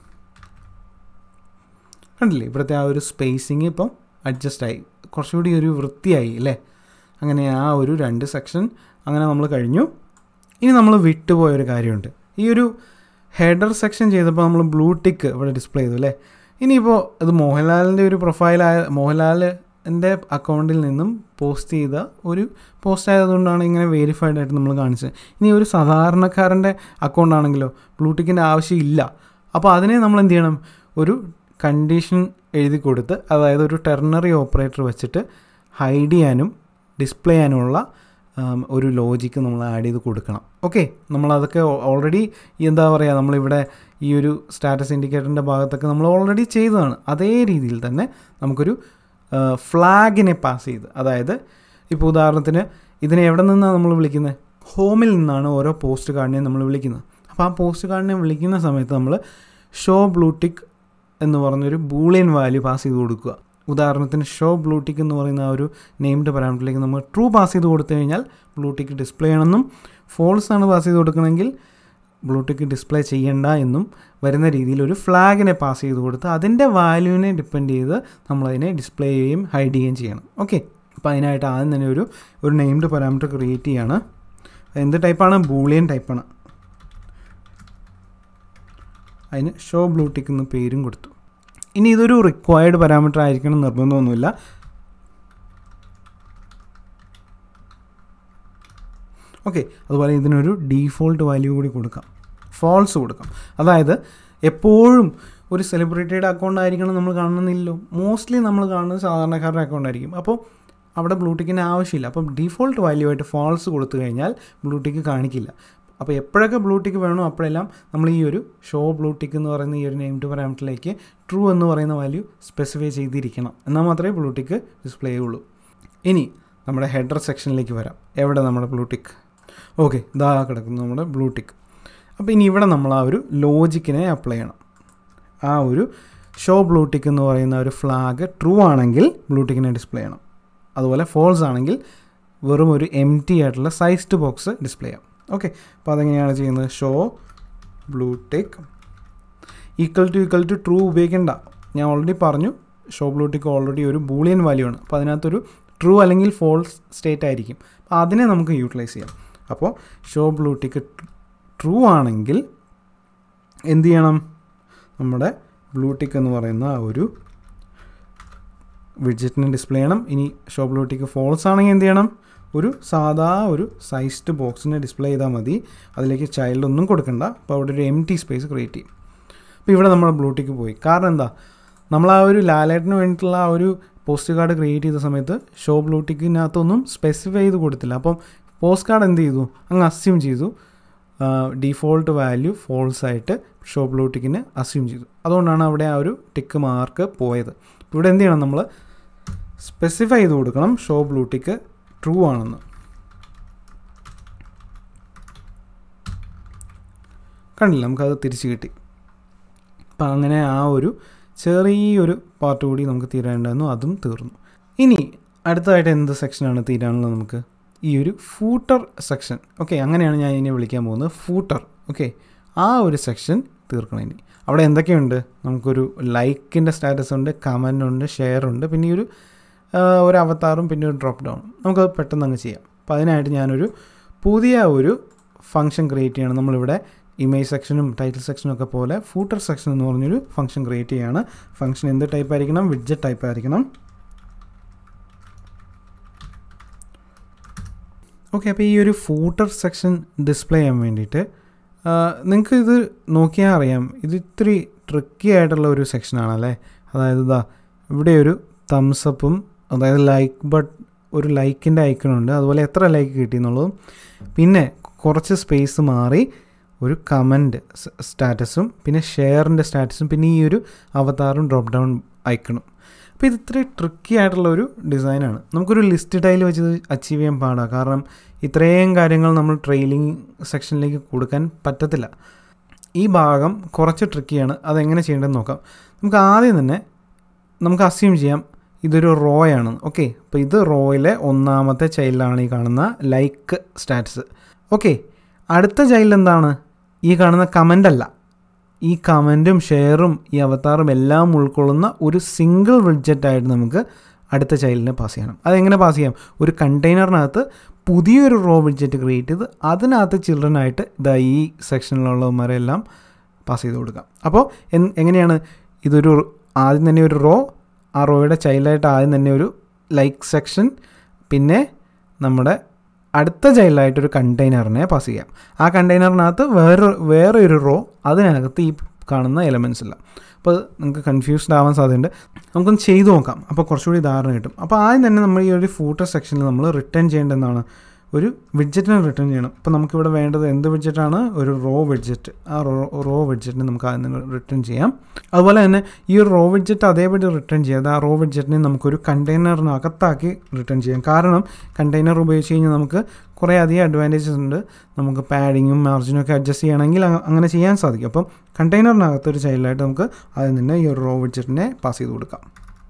കണ്ടില്ലേ ഇവിടുത്തെ ആ ഒരു സ്പേസിങ് ഇപ്പം അഡ്ജസ്റ്റ് ആയി കുറച്ചുകൂടി ഒരു വൃത്തിയായി അല്ലേ അങ്ങനെ ആ ഒരു രണ്ട് സെക്ഷൻ അങ്ങനെ നമ്മൾ കഴിഞ്ഞു ഇനി നമ്മൾ വിട്ടുപോയൊരു കാര്യമുണ്ട് ഈ ഒരു ഹെഡർ സെക്ഷൻ ചെയ്തപ്പോൾ നമ്മൾ ബ്ലൂ ടിക്ക് ഇവിടെ ഡിസ്പ്ലേ ചെയ്തു അല്ലേ ഇനിയിപ്പോൾ ഇത് മോഹൻലാലിൻ്റെ ഒരു പ്രൊഫൈലായ മോഹൻലാലിൻ്റെ അക്കൗണ്ടിൽ നിന്നും പോസ്റ്റ് ചെയ്ത ഒരു പോസ്റ്റ് ആയതുകൊണ്ടാണ് ഇങ്ങനെ വെരിഫൈഡ് ആയിട്ട് നമ്മൾ കാണിച്ചത് ഇനി ഒരു സാധാരണക്കാരൻ്റെ അക്കൗണ്ട് ആണെങ്കിലോ ബ്ലൂടിക്കിൻ്റെ ആവശ്യമില്ല അപ്പോൾ അതിനെ നമ്മൾ എന്ത് ചെയ്യണം ഒരു കണ്ടീഷൻ എഴുതി കൊടുത്ത് അതായത് ഒരു ടെർണറി ഓപ്പറേറ്റർ വെച്ചിട്ട് ഹൈഡ് ചെയ്യാനും ഡിസ്പ്ലേ ചെയ്യാനുമുള്ള ഒരു ലോജിക്ക് നമ്മൾ ആഡ് ചെയ്ത് കൊടുക്കണം ഓക്കെ നമ്മളതൊക്കെ ഓൾറെഡി എന്താ പറയുക നമ്മളിവിടെ ഈ ഒരു സ്റ്റാറ്റസ് ഇൻഡിക്കേറ്ററിൻ്റെ ഭാഗത്തൊക്കെ നമ്മൾ ഓൾറെഡി ചെയ്തതാണ് അതേ രീതിയിൽ തന്നെ നമുക്കൊരു ഫ്ലാഗിനെ പാസ് ചെയ്ത് അതായത് ഇപ്പോൾ ഉദാഹരണത്തിന് ഇതിനെ എവിടെ നിന്നാണ് നമ്മൾ വിളിക്കുന്നത് ഹോമിൽ നിന്നാണ് ഓരോ പോസ്റ്റ് കാർഡിനെയും നമ്മൾ വിളിക്കുന്നത് അപ്പോൾ ആ പോസ്റ്റ് കാർഡിനെ വിളിക്കുന്ന സമയത്ത് നമ്മൾ ഷോ ബ്ലൂടിക് എന്ന് പറഞ്ഞൊരു ബൂളിയൻ വാല്യൂ പാസ് ചെയ്ത് കൊടുക്കുക ഉദാഹരണത്തിന് ഷോ ബ്ലൂടിക് എന്ന് പറയുന്ന ആ ഒരു നെയിംഡ് പാരാമീറ്ററിലേക്ക് നമ്മൾ ട്രൂ പാസ് ചെയ്ത് കൊടുത്തു കഴിഞ്ഞാൽ ബ്ലൂടിക് ഡിസ്പ്ലേ ചെയ്യണമെന്നും ഫോൾസ് ആണ് പാസ് ചെയ്ത് കൊടുക്കണമെങ്കിൽ ബ്ലൂടിക് ഡിസ്പ്ലേ ചെയ്യണ്ട എന്നും വരുന്ന രീതിയിൽ ഒരു ഫ്ലാഗിനെ പാസ് ചെയ്ത് കൊടുത്ത് അതിൻ്റെ വാല്യൂവിനെ ഡിപ്പെൻഡ് ചെയ്ത് നമ്മളതിനെ ഡിസ്പ്ലേ ചെയ്യുകയും ഹൈഡ് ചെയ്യുകയും ചെയ്യണം ഓക്കെ അപ്പോൾ അതിനായിട്ട് ആദ്യം തന്നെ ഒരു ഒരു നെയിംഡ് പാരാമീറ്റർ ക്രിയേറ്റ് ചെയ്യാണ് എന്ത് ടൈപ്പാണ് ബൂളിയൻ ടൈപ്പാണ് അതിന് ഷോ ബ്ലൂടിക് എന്ന് പേരും കൊടുത്തു ഇനി ഇതൊരു റിക്വയർഡ് പാരാമീറ്റർ ആയിരിക്കണം നിർബന്ധമൊന്നുമില്ല ഓക്കെ അതുപോലെ ഇതിനൊരു ഡീഫോൾട്ട് വാല്യൂ കൂടി കൊടുക്കാം ഫോൾസ് കൊടുക്കാം അതായത് എപ്പോഴും ഒരു സെലിബ്രിറ്റിയുടെ അക്കൗണ്ട് ആയിരിക്കണം നമ്മൾ കാണുന്നില്ലല്ലോ മോസ്റ്റ്ലി നമ്മൾ കാണുന്നത് സാധാരണക്കാരുടെ അക്കൗണ്ട് ആയിരിക്കും അപ്പോൾ അവിടെ ബ്ലൂടിക്കിന് ആവശ്യമില്ല അപ്പം ഡിഫോൾട്ട് വാല്യൂ ആയിട്ട് ഫാൾസ് കൊടുത്തു കഴിഞ്ഞാൽ ബ്ലൂടിക്ക് കാണിക്കില്ല അപ്പോൾ എപ്പോഴൊക്കെ ബ്ലൂടിക്ക് വേണോ അപ്പോഴെല്ലാം നമ്മൾ ഈ ഒരു ഷോ ബ്ലൂടിക്ക് എന്ന് പറയുന്ന ഈ ഒരു നെയിം ടു പാരാമീറ്ററിലേക്ക് ട്രൂ എന്ന് പറയുന്ന വാല്യൂ സ്പെസിഫൈ ചെയ്തിരിക്കണം എന്നാൽ മാത്രമേ ബ്ലൂടിക്ക് ഡിസ്പ്ലേ ചെയ്യുള്ളൂ ഇനി നമ്മുടെ ഹെഡർ സെക്ഷനിലേക്ക് വരാം എവിടെ നമ്മുടെ ബ്ലൂടിക്ക് ഓക്കെ ഇതാ കിടക്കുന്നു നമ്മുടെ ബ്ലൂടിക്ക് അപ്പോൾ ഇനി ഇവിടെ നമ്മൾ ആ ഒരു ലോജിക്കിനെ അപ്ലൈ ചെയ്യണം ആ ഒരു ഷോ ബ്ലൂടിക്ക് എന്ന് പറയുന്ന ഒരു ഫ്ലാഗ് ട്രൂ ആണെങ്കിൽ ബ്ലൂടിക്കിനെ ഡിസ്പ്ലേ ചെയ്യണം അതുപോലെ ഫോൾസ് ആണെങ്കിൽ വെറും ഒരു എം ടി ആയിട്ടുള്ള സൈസ്ഡ് ബോക്സ് ഡിസ്പ്ലേ ചെയ്യാം ഓക്കെ അപ്പോൾ അതെങ്ങനെയാണ് ചെയ്യുന്നത് show blue tick equal to equal to true ഉപയോഗിക്കേണ്ട ഞാൻ ഓൾറെഡി പറഞ്ഞു ഷോ ബ്ലൂടിക്ക് ഓൾറെഡി ഒരു ബൂളിയൻ വാല്യൂ ആണ് അപ്പോൾ അതിനകത്തൊരു ട്രൂ അല്ലെങ്കിൽ ഫോൾസ് സ്റ്റേറ്റ് ആയിരിക്കും അപ്പോൾ അതിനെ നമുക്ക് യൂട്ടിലൈസ് ചെയ്യാം അപ്പോൾ ഷോ ബ്ലൂടിക്ക് ട്രൂ ആണെങ്കിൽ എന്ത് ചെയ്യണം നമ്മുടെ ബ്ലൂടിക്ക് എന്ന് പറയുന്ന ആ ഒരു വിഡ്ജറ്റിനെ ഡിസ്പ്ലേ ചെയ്യണം ഇനി ഷോ ബ്ലൂടിക്ക് ഫോൾസ് ആണെങ്കിൽ എന്ത് ചെയ്യണം ഒരു സാധാ ഒരു സൈസ്ഡ് ബോക്സിനെ ഡിസ്പ്ലേ ചെയ്താൽ മതി അതിലേക്ക് ചൈൽഡ് ഒന്നും കൊടുക്കണ്ട അപ്പോൾ അവിടെ ഒരു എം ടി സ്പേസ് ക്രിയേറ്റ് ചെയ്യും അപ്പോൾ ഇവിടെ നമ്മൾ ബ്ലൂടിക്ക് പോയി കാരണം എന്താ നമ്മൾ ആ ഒരു ലാലേറ്റിന് വേണ്ടിയിട്ടുള്ള ആ ഒരു പോസ്റ്റ് കാർഡ് ക്രിയേറ്റ് ചെയ്ത സമയത്ത് ഷോ ബ്ലൂടിക്കിനകത്തൊന്നും സ്പെസിഫൈ ചെയ്ത് കൊടുത്തില്ല അപ്പം പോസ്റ്റ് കാർഡ് എന്ത് ചെയ്തു അങ്ങ് അസ്യൂം ചെയ്തു ഡിഫോൾട്ട് വാല്യൂ ഫോൾസ് ആയിട്ട് ഷോ ബ്ലൂടിക്കിന് അസ്യൂം ചെയ്തു അതുകൊണ്ടാണ് അവിടെ ആ ഒരു ടിക്ക് മാർക്ക് പോയത് ഇവിടെ എന്ത് ചെയ്യണം നമ്മൾ സ്പെസിഫൈ ചെയ്ത് കൊടുക്കണം ഷോ ബ്ലൂടിക്ക് ട്രൂ ആണെന്ന് കണ്ടില്ല നമുക്കത് തിരിച്ച് കിട്ടി അപ്പം അങ്ങനെ ആ ഒരു ചെറിയൊരു പാർട്ട് കൂടി നമുക്ക് തീരാനുണ്ടായിരുന്നു അതും തീർന്നു ഇനി അടുത്തതായിട്ട് എന്ത് സെക്ഷനാണ് തീരാനുള്ളത് നമുക്ക് ഈ ഒരു ഫൂട്ടർ സെക്ഷൻ ഓക്കെ അങ്ങനെയാണ് ഞാൻ ഇതിനെ വിളിക്കാൻ പോകുന്നത് ഫൂട്ടർ ഓക്കെ ആ ഒരു സെക്ഷൻ തീർക്കണം ഇനി അവിടെ എന്തൊക്കെയുണ്ട് നമുക്കൊരു ലൈക്കിൻ്റെ സ്റ്റാറ്റസ് ഉണ്ട് കമൻ്റ് ഉണ്ട് ഷെയർ ഉണ്ട് പിന്നെ ഈ ഒരു ഒരു അവതാറും പിന്നെ ഒരു ഡ്രോപ്പ് ഡൗൺ നമുക്കത് പെട്ടെന്ന് അങ്ങ് ചെയ്യാം അപ്പോൾ അതിനായിട്ട് ഞാനൊരു പുതിയ ഒരു ഫംഗ്ഷൻ ക്രിയേറ്റ് ചെയ്യണം നമ്മളിവിടെ ഇമേജ് സെക്ഷനും ടൈറ്റിൽ സെക്ഷനും ഒക്കെ പോലെ ഫൂട്ടർ സെക്ഷൻ എന്ന് പറഞ്ഞൊരു ഫംഗ്ഷൻ ക്രിയേറ്റ് ചെയ്യുകയാണ് ഫംഗ്ഷൻ എന്ത് ടൈപ്പ് ആയിരിക്കണം വിഡ്ജറ്റ് ടൈപ്പ് ആയിരിക്കണം ഓക്കെ അപ്പോൾ ഈ ഒരു ഫൂട്ടർ സെക്ഷൻ ഡിസ്പ്ലേ ചെയ്യാൻ വേണ്ടിയിട്ട് നിങ്ങൾക്ക് ഇത് നോക്കിയാൽ അറിയാം ഇത് ഇത്തിരി ട്രിക്കി ആയിട്ടുള്ള ഒരു സെക്ഷനാണല്ലേ അതായത് ഇതാ ഇവിടെ ഒരു തംസപ്പും അതായത് ലൈക്ക് ബട്ട് ഒരു ലൈക്കിൻ്റെ ഐക്കണുണ്ട് അതുപോലെ എത്ര ലൈക്ക് കിട്ടി എന്നുള്ളതും പിന്നെ കുറച്ച് സ്പേസ് മാറി ഒരു കമൻറ്റ് സ്റ്റാറ്റസും പിന്നെ ഷെയറിൻ്റെ സ്റ്റാറ്റസും പിന്നെ ഈ ഒരു അവതാറും ഡ്രോപ്പ് ഡൗൺ ഐക്കണും അപ്പോൾ ഇത് ഇത്രയും ട്രിക്കി ആയിട്ടുള്ള ഒരു ഡിസൈനാണ് നമുക്കൊരു ലിസ്റ്റ് ടൈൽ വെച്ച് അച്ചീവ് ചെയ്യാൻ പാടാണ് കാരണം ഇത്രയും കാര്യങ്ങൾ നമ്മൾ ട്രെയിലിംഗ് സെക്ഷനിലേക്ക് കൊടുക്കാൻ പറ്റത്തില്ല ഈ ഭാഗം കുറച്ച് ട്രിക്കിയാണ് അതെങ്ങനെ ചെയ്യേണ്ടതെന്ന് നോക്കാം നമുക്ക് ആദ്യം തന്നെ നമുക്ക് അസ്യൂം ചെയ്യാം ഇതൊരു റോ ആണ് ഓക്കെ അപ്പോൾ ഇത് റോയിലെ ഒന്നാമത്തെ ചൈൽഡാണ് ഈ കാണുന്ന ലൈക്ക് സ്റ്റാറ്റസ് ഓക്കെ അടുത്ത ചൈൽഡ് എന്താണ് ഈ കാണുന്ന കമൻ്റ് അല്ല ഈ കമൻറ്റും ഷെയറും ഈ അവതാറും എല്ലാം ഉൾക്കൊള്ളുന്ന ഒരു സിംഗിൾ വിഡ്ജറ്റായിട്ട് നമുക്ക് അടുത്ത ചൈൽഡിനെ പാസ് ചെയ്യണം അതെങ്ങനെ പാസ് ചെയ്യാം ഒരു കണ്ടെയ്നറിനകത്ത് പുതിയൊരു റോ വിഡ്ജറ്റ് ക്രിയേറ്റ് ചെയ്ത് അതിനകത്ത് ചിൽഡ്രനായിട്ട് ഇതാ ഈ സെക്ഷനിലുള്ളവന്മാരെല്ലാം പാസ് ചെയ്ത് കൊടുക്കാം അപ്പോൾ എങ്ങനെയാണ് ഇതൊരു ആദ്യം തന്നെ ഒരു റോ ആ റോയുടെ ചൈൽഡായിട്ട് ആദ്യം തന്നെ ഒരു ലൈക്ക് സെക്ഷൻ പിന്നെ നമ്മുടെ അടുത്ത ചൈൽഡായിട്ടൊരു കണ്ടെയ്നറിനെ പാസ് ചെയ്യാം ആ കണ്ടെയ്നറിനകത്ത് വേറെ വേറെ ഒരു റോ അതിനകത്ത് ഈ കാണുന്ന എലമെൻസ് ഇല്ല അപ്പോൾ നിങ്ങൾക്ക് കൺഫ്യൂസ്ഡ് ആവാൻ സാധ്യതയുണ്ട് നമുക്കൊന്ന് ചെയ്തു നോക്കാം അപ്പോൾ കുറച്ചുകൂടി ധാരണ കിട്ടും അപ്പോൾ ആദ്യം തന്നെ നമ്മൾ ഈ ഒരു ഫൂട്ടർ സെക്ഷനിൽ നമ്മൾ റിട്ടേൺ ചെയ്യേണ്ടതാണ് ഒരു വിഡ്ജറ്റിനെ റിട്ടേൺ ചെയ്യണം ഇപ്പോൾ നമുക്കിവിടെ വേണ്ടത് എന്ത് വിഡ്ജറ്റാണ് ഒരു റോ വിഡ്ജറ്റ് ആ റോ റോ വിഡ്ജറ്റിനെ നമുക്ക് ആദ്യം തന്നെ റിട്ടേൺ ചെയ്യാം അതുപോലെ തന്നെ ഈ ഒരു റോ വിഡ്ജറ്റ് അതേപടി റിട്ടേൺ ചെയ്യാതെ ആ റോ വിഡ്ജറ്റിനെ നമുക്കൊരു കണ്ടെയ്നറിനകത്താക്കി റിട്ടേൺ ചെയ്യാം കാരണം കണ്ടെയ്നർ ഉപയോഗിച്ച് കഴിഞ്ഞാൽ നമുക്ക് കുറേ അധികം അഡ്വാൻറ്റേജസ് ഉണ്ട് നമുക്ക് പാഡിങ്ങും മാർജിനും ഒക്കെ അഡ്ജസ്റ്റ് ചെയ്യണമെങ്കിൽ അങ്ങനെ ചെയ്യാൻ സാധിക്കും അപ്പം കണ്ടെയ്നറിനകത്ത് ഒരു ചൈൽഡായിട്ട് നമുക്ക് ആദ്യം തന്നെ ഈ ഒരു റോ വിഡ്ജറ്റിനെ പാസ് ചെയ്ത് കൊടുക്കാം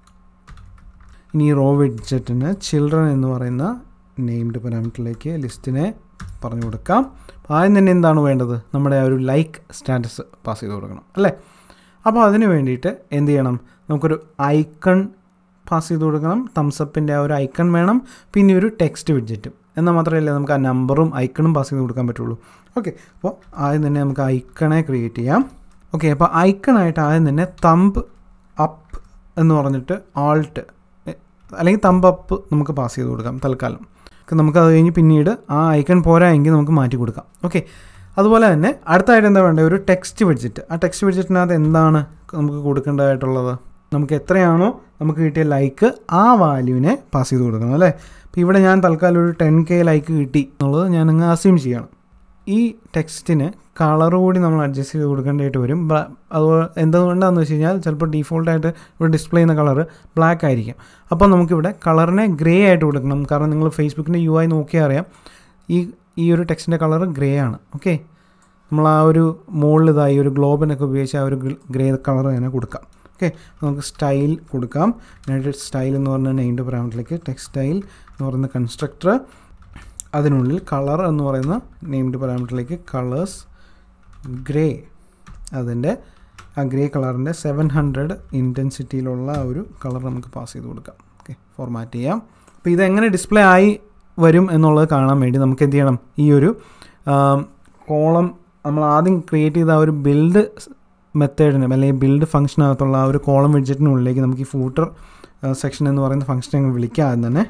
ഇനി ഈ റോ വിഡ്ജറ്റിന് ചിൽഡ്രൻ എന്ന് പറയുന്ന നെയിംഡ് പാരാമീറ്ററിലേക്ക് ലിസ്റ്റിനെ പറഞ്ഞു കൊടുക്കാം ആദ്യം തന്നെ എന്താണ് വേണ്ടത് നമ്മുടെ ആ ഒരു ലൈക്ക് സ്റ്റാറ്റസ് പാസ് ചെയ്ത് കൊടുക്കണം അല്ലേ അപ്പോൾ അതിന് വേണ്ടിയിട്ട് എന്ത് ചെയ്യണം നമുക്കൊരു ഐക്കൺ പാസ് ചെയ്ത് കൊടുക്കണം തംസപ്പിൻ്റെ ആ ഒരു ഐക്കൺ വേണം പിന്നെ ഒരു ടെക്സ്റ്റ് വിഡ്ജറ്റും എന്നാൽ മാത്രമല്ല നമുക്ക് ആ നമ്പറും ഐക്കണും പാസ് ചെയ്ത് കൊടുക്കാൻ പറ്റുള്ളൂ ഓക്കെ അപ്പോൾ ആദ്യം തന്നെ നമുക്ക് ഐക്കണെ ക്രിയേറ്റ് ചെയ്യാം ഓക്കെ അപ്പോൾ ഐക്കണായിട്ട് ആദ്യം തന്നെ തമ്പ് അപ്പ് എന്ന് പറഞ്ഞിട്ട് ആൾട്ട് അല്ലെങ്കിൽ തമ്പ് അപ്പ് നമുക്ക് പാസ് ചെയ്ത് കൊടുക്കാം തൽക്കാലം നമുക്ക് അത് കഴിഞ്ഞ് പിന്നീട് ആ ഐക്കൺ പോരാ എങ്കിൽ നമുക്ക് മാറ്റി കൊടുക്കാം ഓക്കെ അതുപോലെ തന്നെ അടുത്തായിട്ട് എന്താ വേണ്ടത് ഒരു ടെക്സ്റ്റ് വിഡ്ജറ്റ് ആ ടെക്സ്റ്റ് വിഡ്ജറ്റിനകത്ത് എന്താണ് നമുക്ക് കൊടുക്കേണ്ടതായിട്ടുള്ളത് നമുക്ക് എത്രയാണോ നമുക്ക് കിട്ടിയ ലൈക്ക് ആ വാല്യൂവിനെ പാസ് ചെയ്ത് കൊടുക്കണം അല്ലേ അപ്പോൾ ഇവിടെ ഞാൻ തൽക്കാലം ഒരു ടെൻ കെ ലൈക്ക് കിട്ടി എന്നുള്ളത് ഞാൻ അങ്ങ് അസ്യൂം ചെയ്യണം ഈ ടെക്സ്റ്റിന് കളർ കൂടി നമ്മൾ അഡ്ജസ്റ്റ് ചെയ്ത് കൊടുക്കേണ്ടതായിട്ട് വരും ബ- അത് എന്തുകൊണ്ടാണെന്ന് വെച്ച് കഴിഞ്ഞാൽ ചിലപ്പോൾ ഡീഫോൾട്ടായിട്ട് ഇവിടെ ഡിസ്പ്ലേ ചെയ്യുന്ന കളർ ബ്ലാക്ക് ആയിരിക്കും അപ്പോൾ നമുക്കിവിടെ കളറിനെ ഗ്രേ ആയിട്ട് കൊടുക്കണം കാരണം നിങ്ങൾ ഫേസ്ബുക്കിൻ്റെ യു ഐ നോക്കിയാൽ അറിയാം ഈ ഈ ഒരു ടെക്സ്റ്റിൻ്റെ കളർ ഗ്രേ ആണ് ഓക്കെ നമ്മൾ ആ ഒരു മുകളിൽ ഇതായി ഒരു ഗ്ലോബിനൊക്കെ ഉപയോഗിച്ച് ആ ഒരു ഗ്രേ കളർ തന്നെ കൊടുക്കാം ഓക്കെ നമുക്ക് സ്റ്റൈൽ കൊടുക്കാം എന്നിട്ട് സ്റ്റൈൽ എന്ന് പറഞ്ഞ നെയിൻ്റെ പാരാമീറ്ററിലേക്ക് ടെക്സ്റ്റൈൽ എന്ന് പറയുന്ന കൺസ്ട്രക്ടർ അതിനുള്ളിൽ കളർ എന്ന് പറയുന്ന നെയിംഡ് പാരാമീറ്ററിലേക്ക് കളേഴ്സ് ഗ്രേ അതിൻ്റെ ആ ഗ്രേ കളറിൻ്റെ സെവൻ ഹൺഡ്രഡ് ഇൻറ്റൻസിറ്റിയിലുള്ള ആ ഒരു കളർ നമുക്ക് പാസ് ചെയ്ത് കൊടുക്കാം ഓക്കെ ഫോർമാറ്റ് ചെയ്യാം അപ്പോൾ ഇതെങ്ങനെ ഡിസ്പ്ലേ ആയി വരും എന്നുള്ളത് കാണാൻ വേണ്ടി നമുക്ക് എന്ത് ചെയ്യണം ഈ ഒരു കോളം നമ്മൾ ആദ്യം ക്രിയേറ്റ് ചെയ്ത ആ ഒരു ബിൽഡ് മെത്തേഡിന് അല്ലെങ്കിൽ ബിൽഡ് ഫംഗ്ഷനകത്തുള്ള ആ ഒരു കോളം വിഡ്ജറ്റിനുള്ളിലേക്ക് നമുക്ക് ഈ ഫൂട്ടർ സെക്ഷൻ എന്ന് പറയുന്ന ഫംഗ്ഷൻ അങ്ങ് വിളിക്കാം ആദ്യം തന്നെ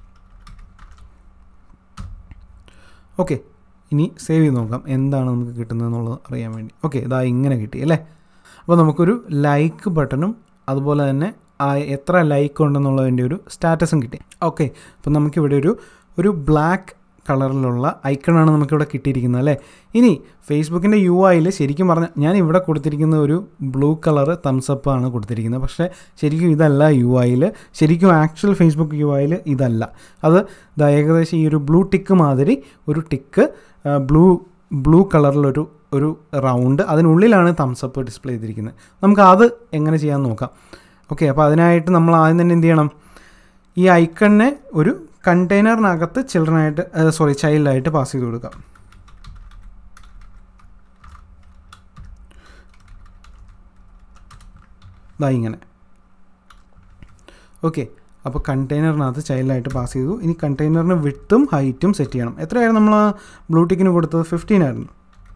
ഓക്കെ ഇനി സേവ് ചെയ്ത് നോക്കാം എന്താണ് നമുക്ക് കിട്ടുന്നത് എന്നുള്ളത് അറിയാൻ വേണ്ടി ഓക്കെ ഇതാ ഇങ്ങനെ കിട്ടി അല്ലേ അപ്പോൾ നമുക്കൊരു ലൈക്ക് ബട്ടണും അതുപോലെ തന്നെ ആ എത്ര ലൈക്ക് ഉണ്ടെന്നുള്ളതിൻ്റെ ഒരു സ്റ്റാറ്റസും കിട്ടി ഓക്കെ അപ്പോൾ നമുക്കിവിടെ ഒരു ഒരു ബ്ലാക്ക് കളറിലുള്ള ഐക്കണാണ് നമുക്കിവിടെ കിട്ടിയിരിക്കുന്നത് അല്ലേ ഇനി ഫേസ്ബുക്കിൻ്റെ യു ഐയിൽ ശരിക്കും പറഞ്ഞാൽ ഞാൻ ഇവിടെ കൊടുത്തിരിക്കുന്ന ഒരു ബ്ലൂ കളർ തംസപ്പ് ആണ് കൊടുത്തിരിക്കുന്നത് പക്ഷേ ശരിക്കും ഇതല്ല യു ഐയിൽ ശരിക്കും ആക്ച്വൽ ഫേസ്ബുക്ക് യു ഐയിൽ ഇതല്ല അത് ദാ ഏകദേശം ഈ ഒരു ബ്ലൂ ടിക്ക് മാതിരി ഒരു ടിക്ക് ബ്ലൂ ബ്ലൂ കളറിലൊരു ഒരു റൗണ്ട് അതിനുള്ളിലാണ് തംസപ്പ് ഡിസ്പ്ലേ ചെയ്തിരിക്കുന്നത് നമുക്ക് അത് എങ്ങനെ ചെയ്യാൻ നോക്കാം ഓക്കെ അപ്പോൾ അതിനായിട്ട് നമ്മൾ ആദ്യം തന്നെ എന്ത് ചെയ്യണം ഈ ഐക്കണിനെ ഒരു കണ്ടെയ്നറിനകത്ത് ചിൽഡ്രനായിട്ട് സോറി ചൈൽഡായിട്ട് പാസ് ചെയ്ത് കൊടുക്കാം ഇതാ ഇങ്ങനെ ഓക്കെ അപ്പോൾ കണ്ടെയ്നറിനകത്ത് ചൈൽഡായിട്ട് പാസ് ചെയ്തു ഇനി കണ്ടെയ്നറിന് വിട്ടും ഹൈറ്റും സെറ്റ് ചെയ്യണം എത്രയായിരുന്നു നമ്മൾ ബ്ലൂടിക്കിന് കൊടുത്തത് ഫിഫ്റ്റീൻ ആയിരുന്നു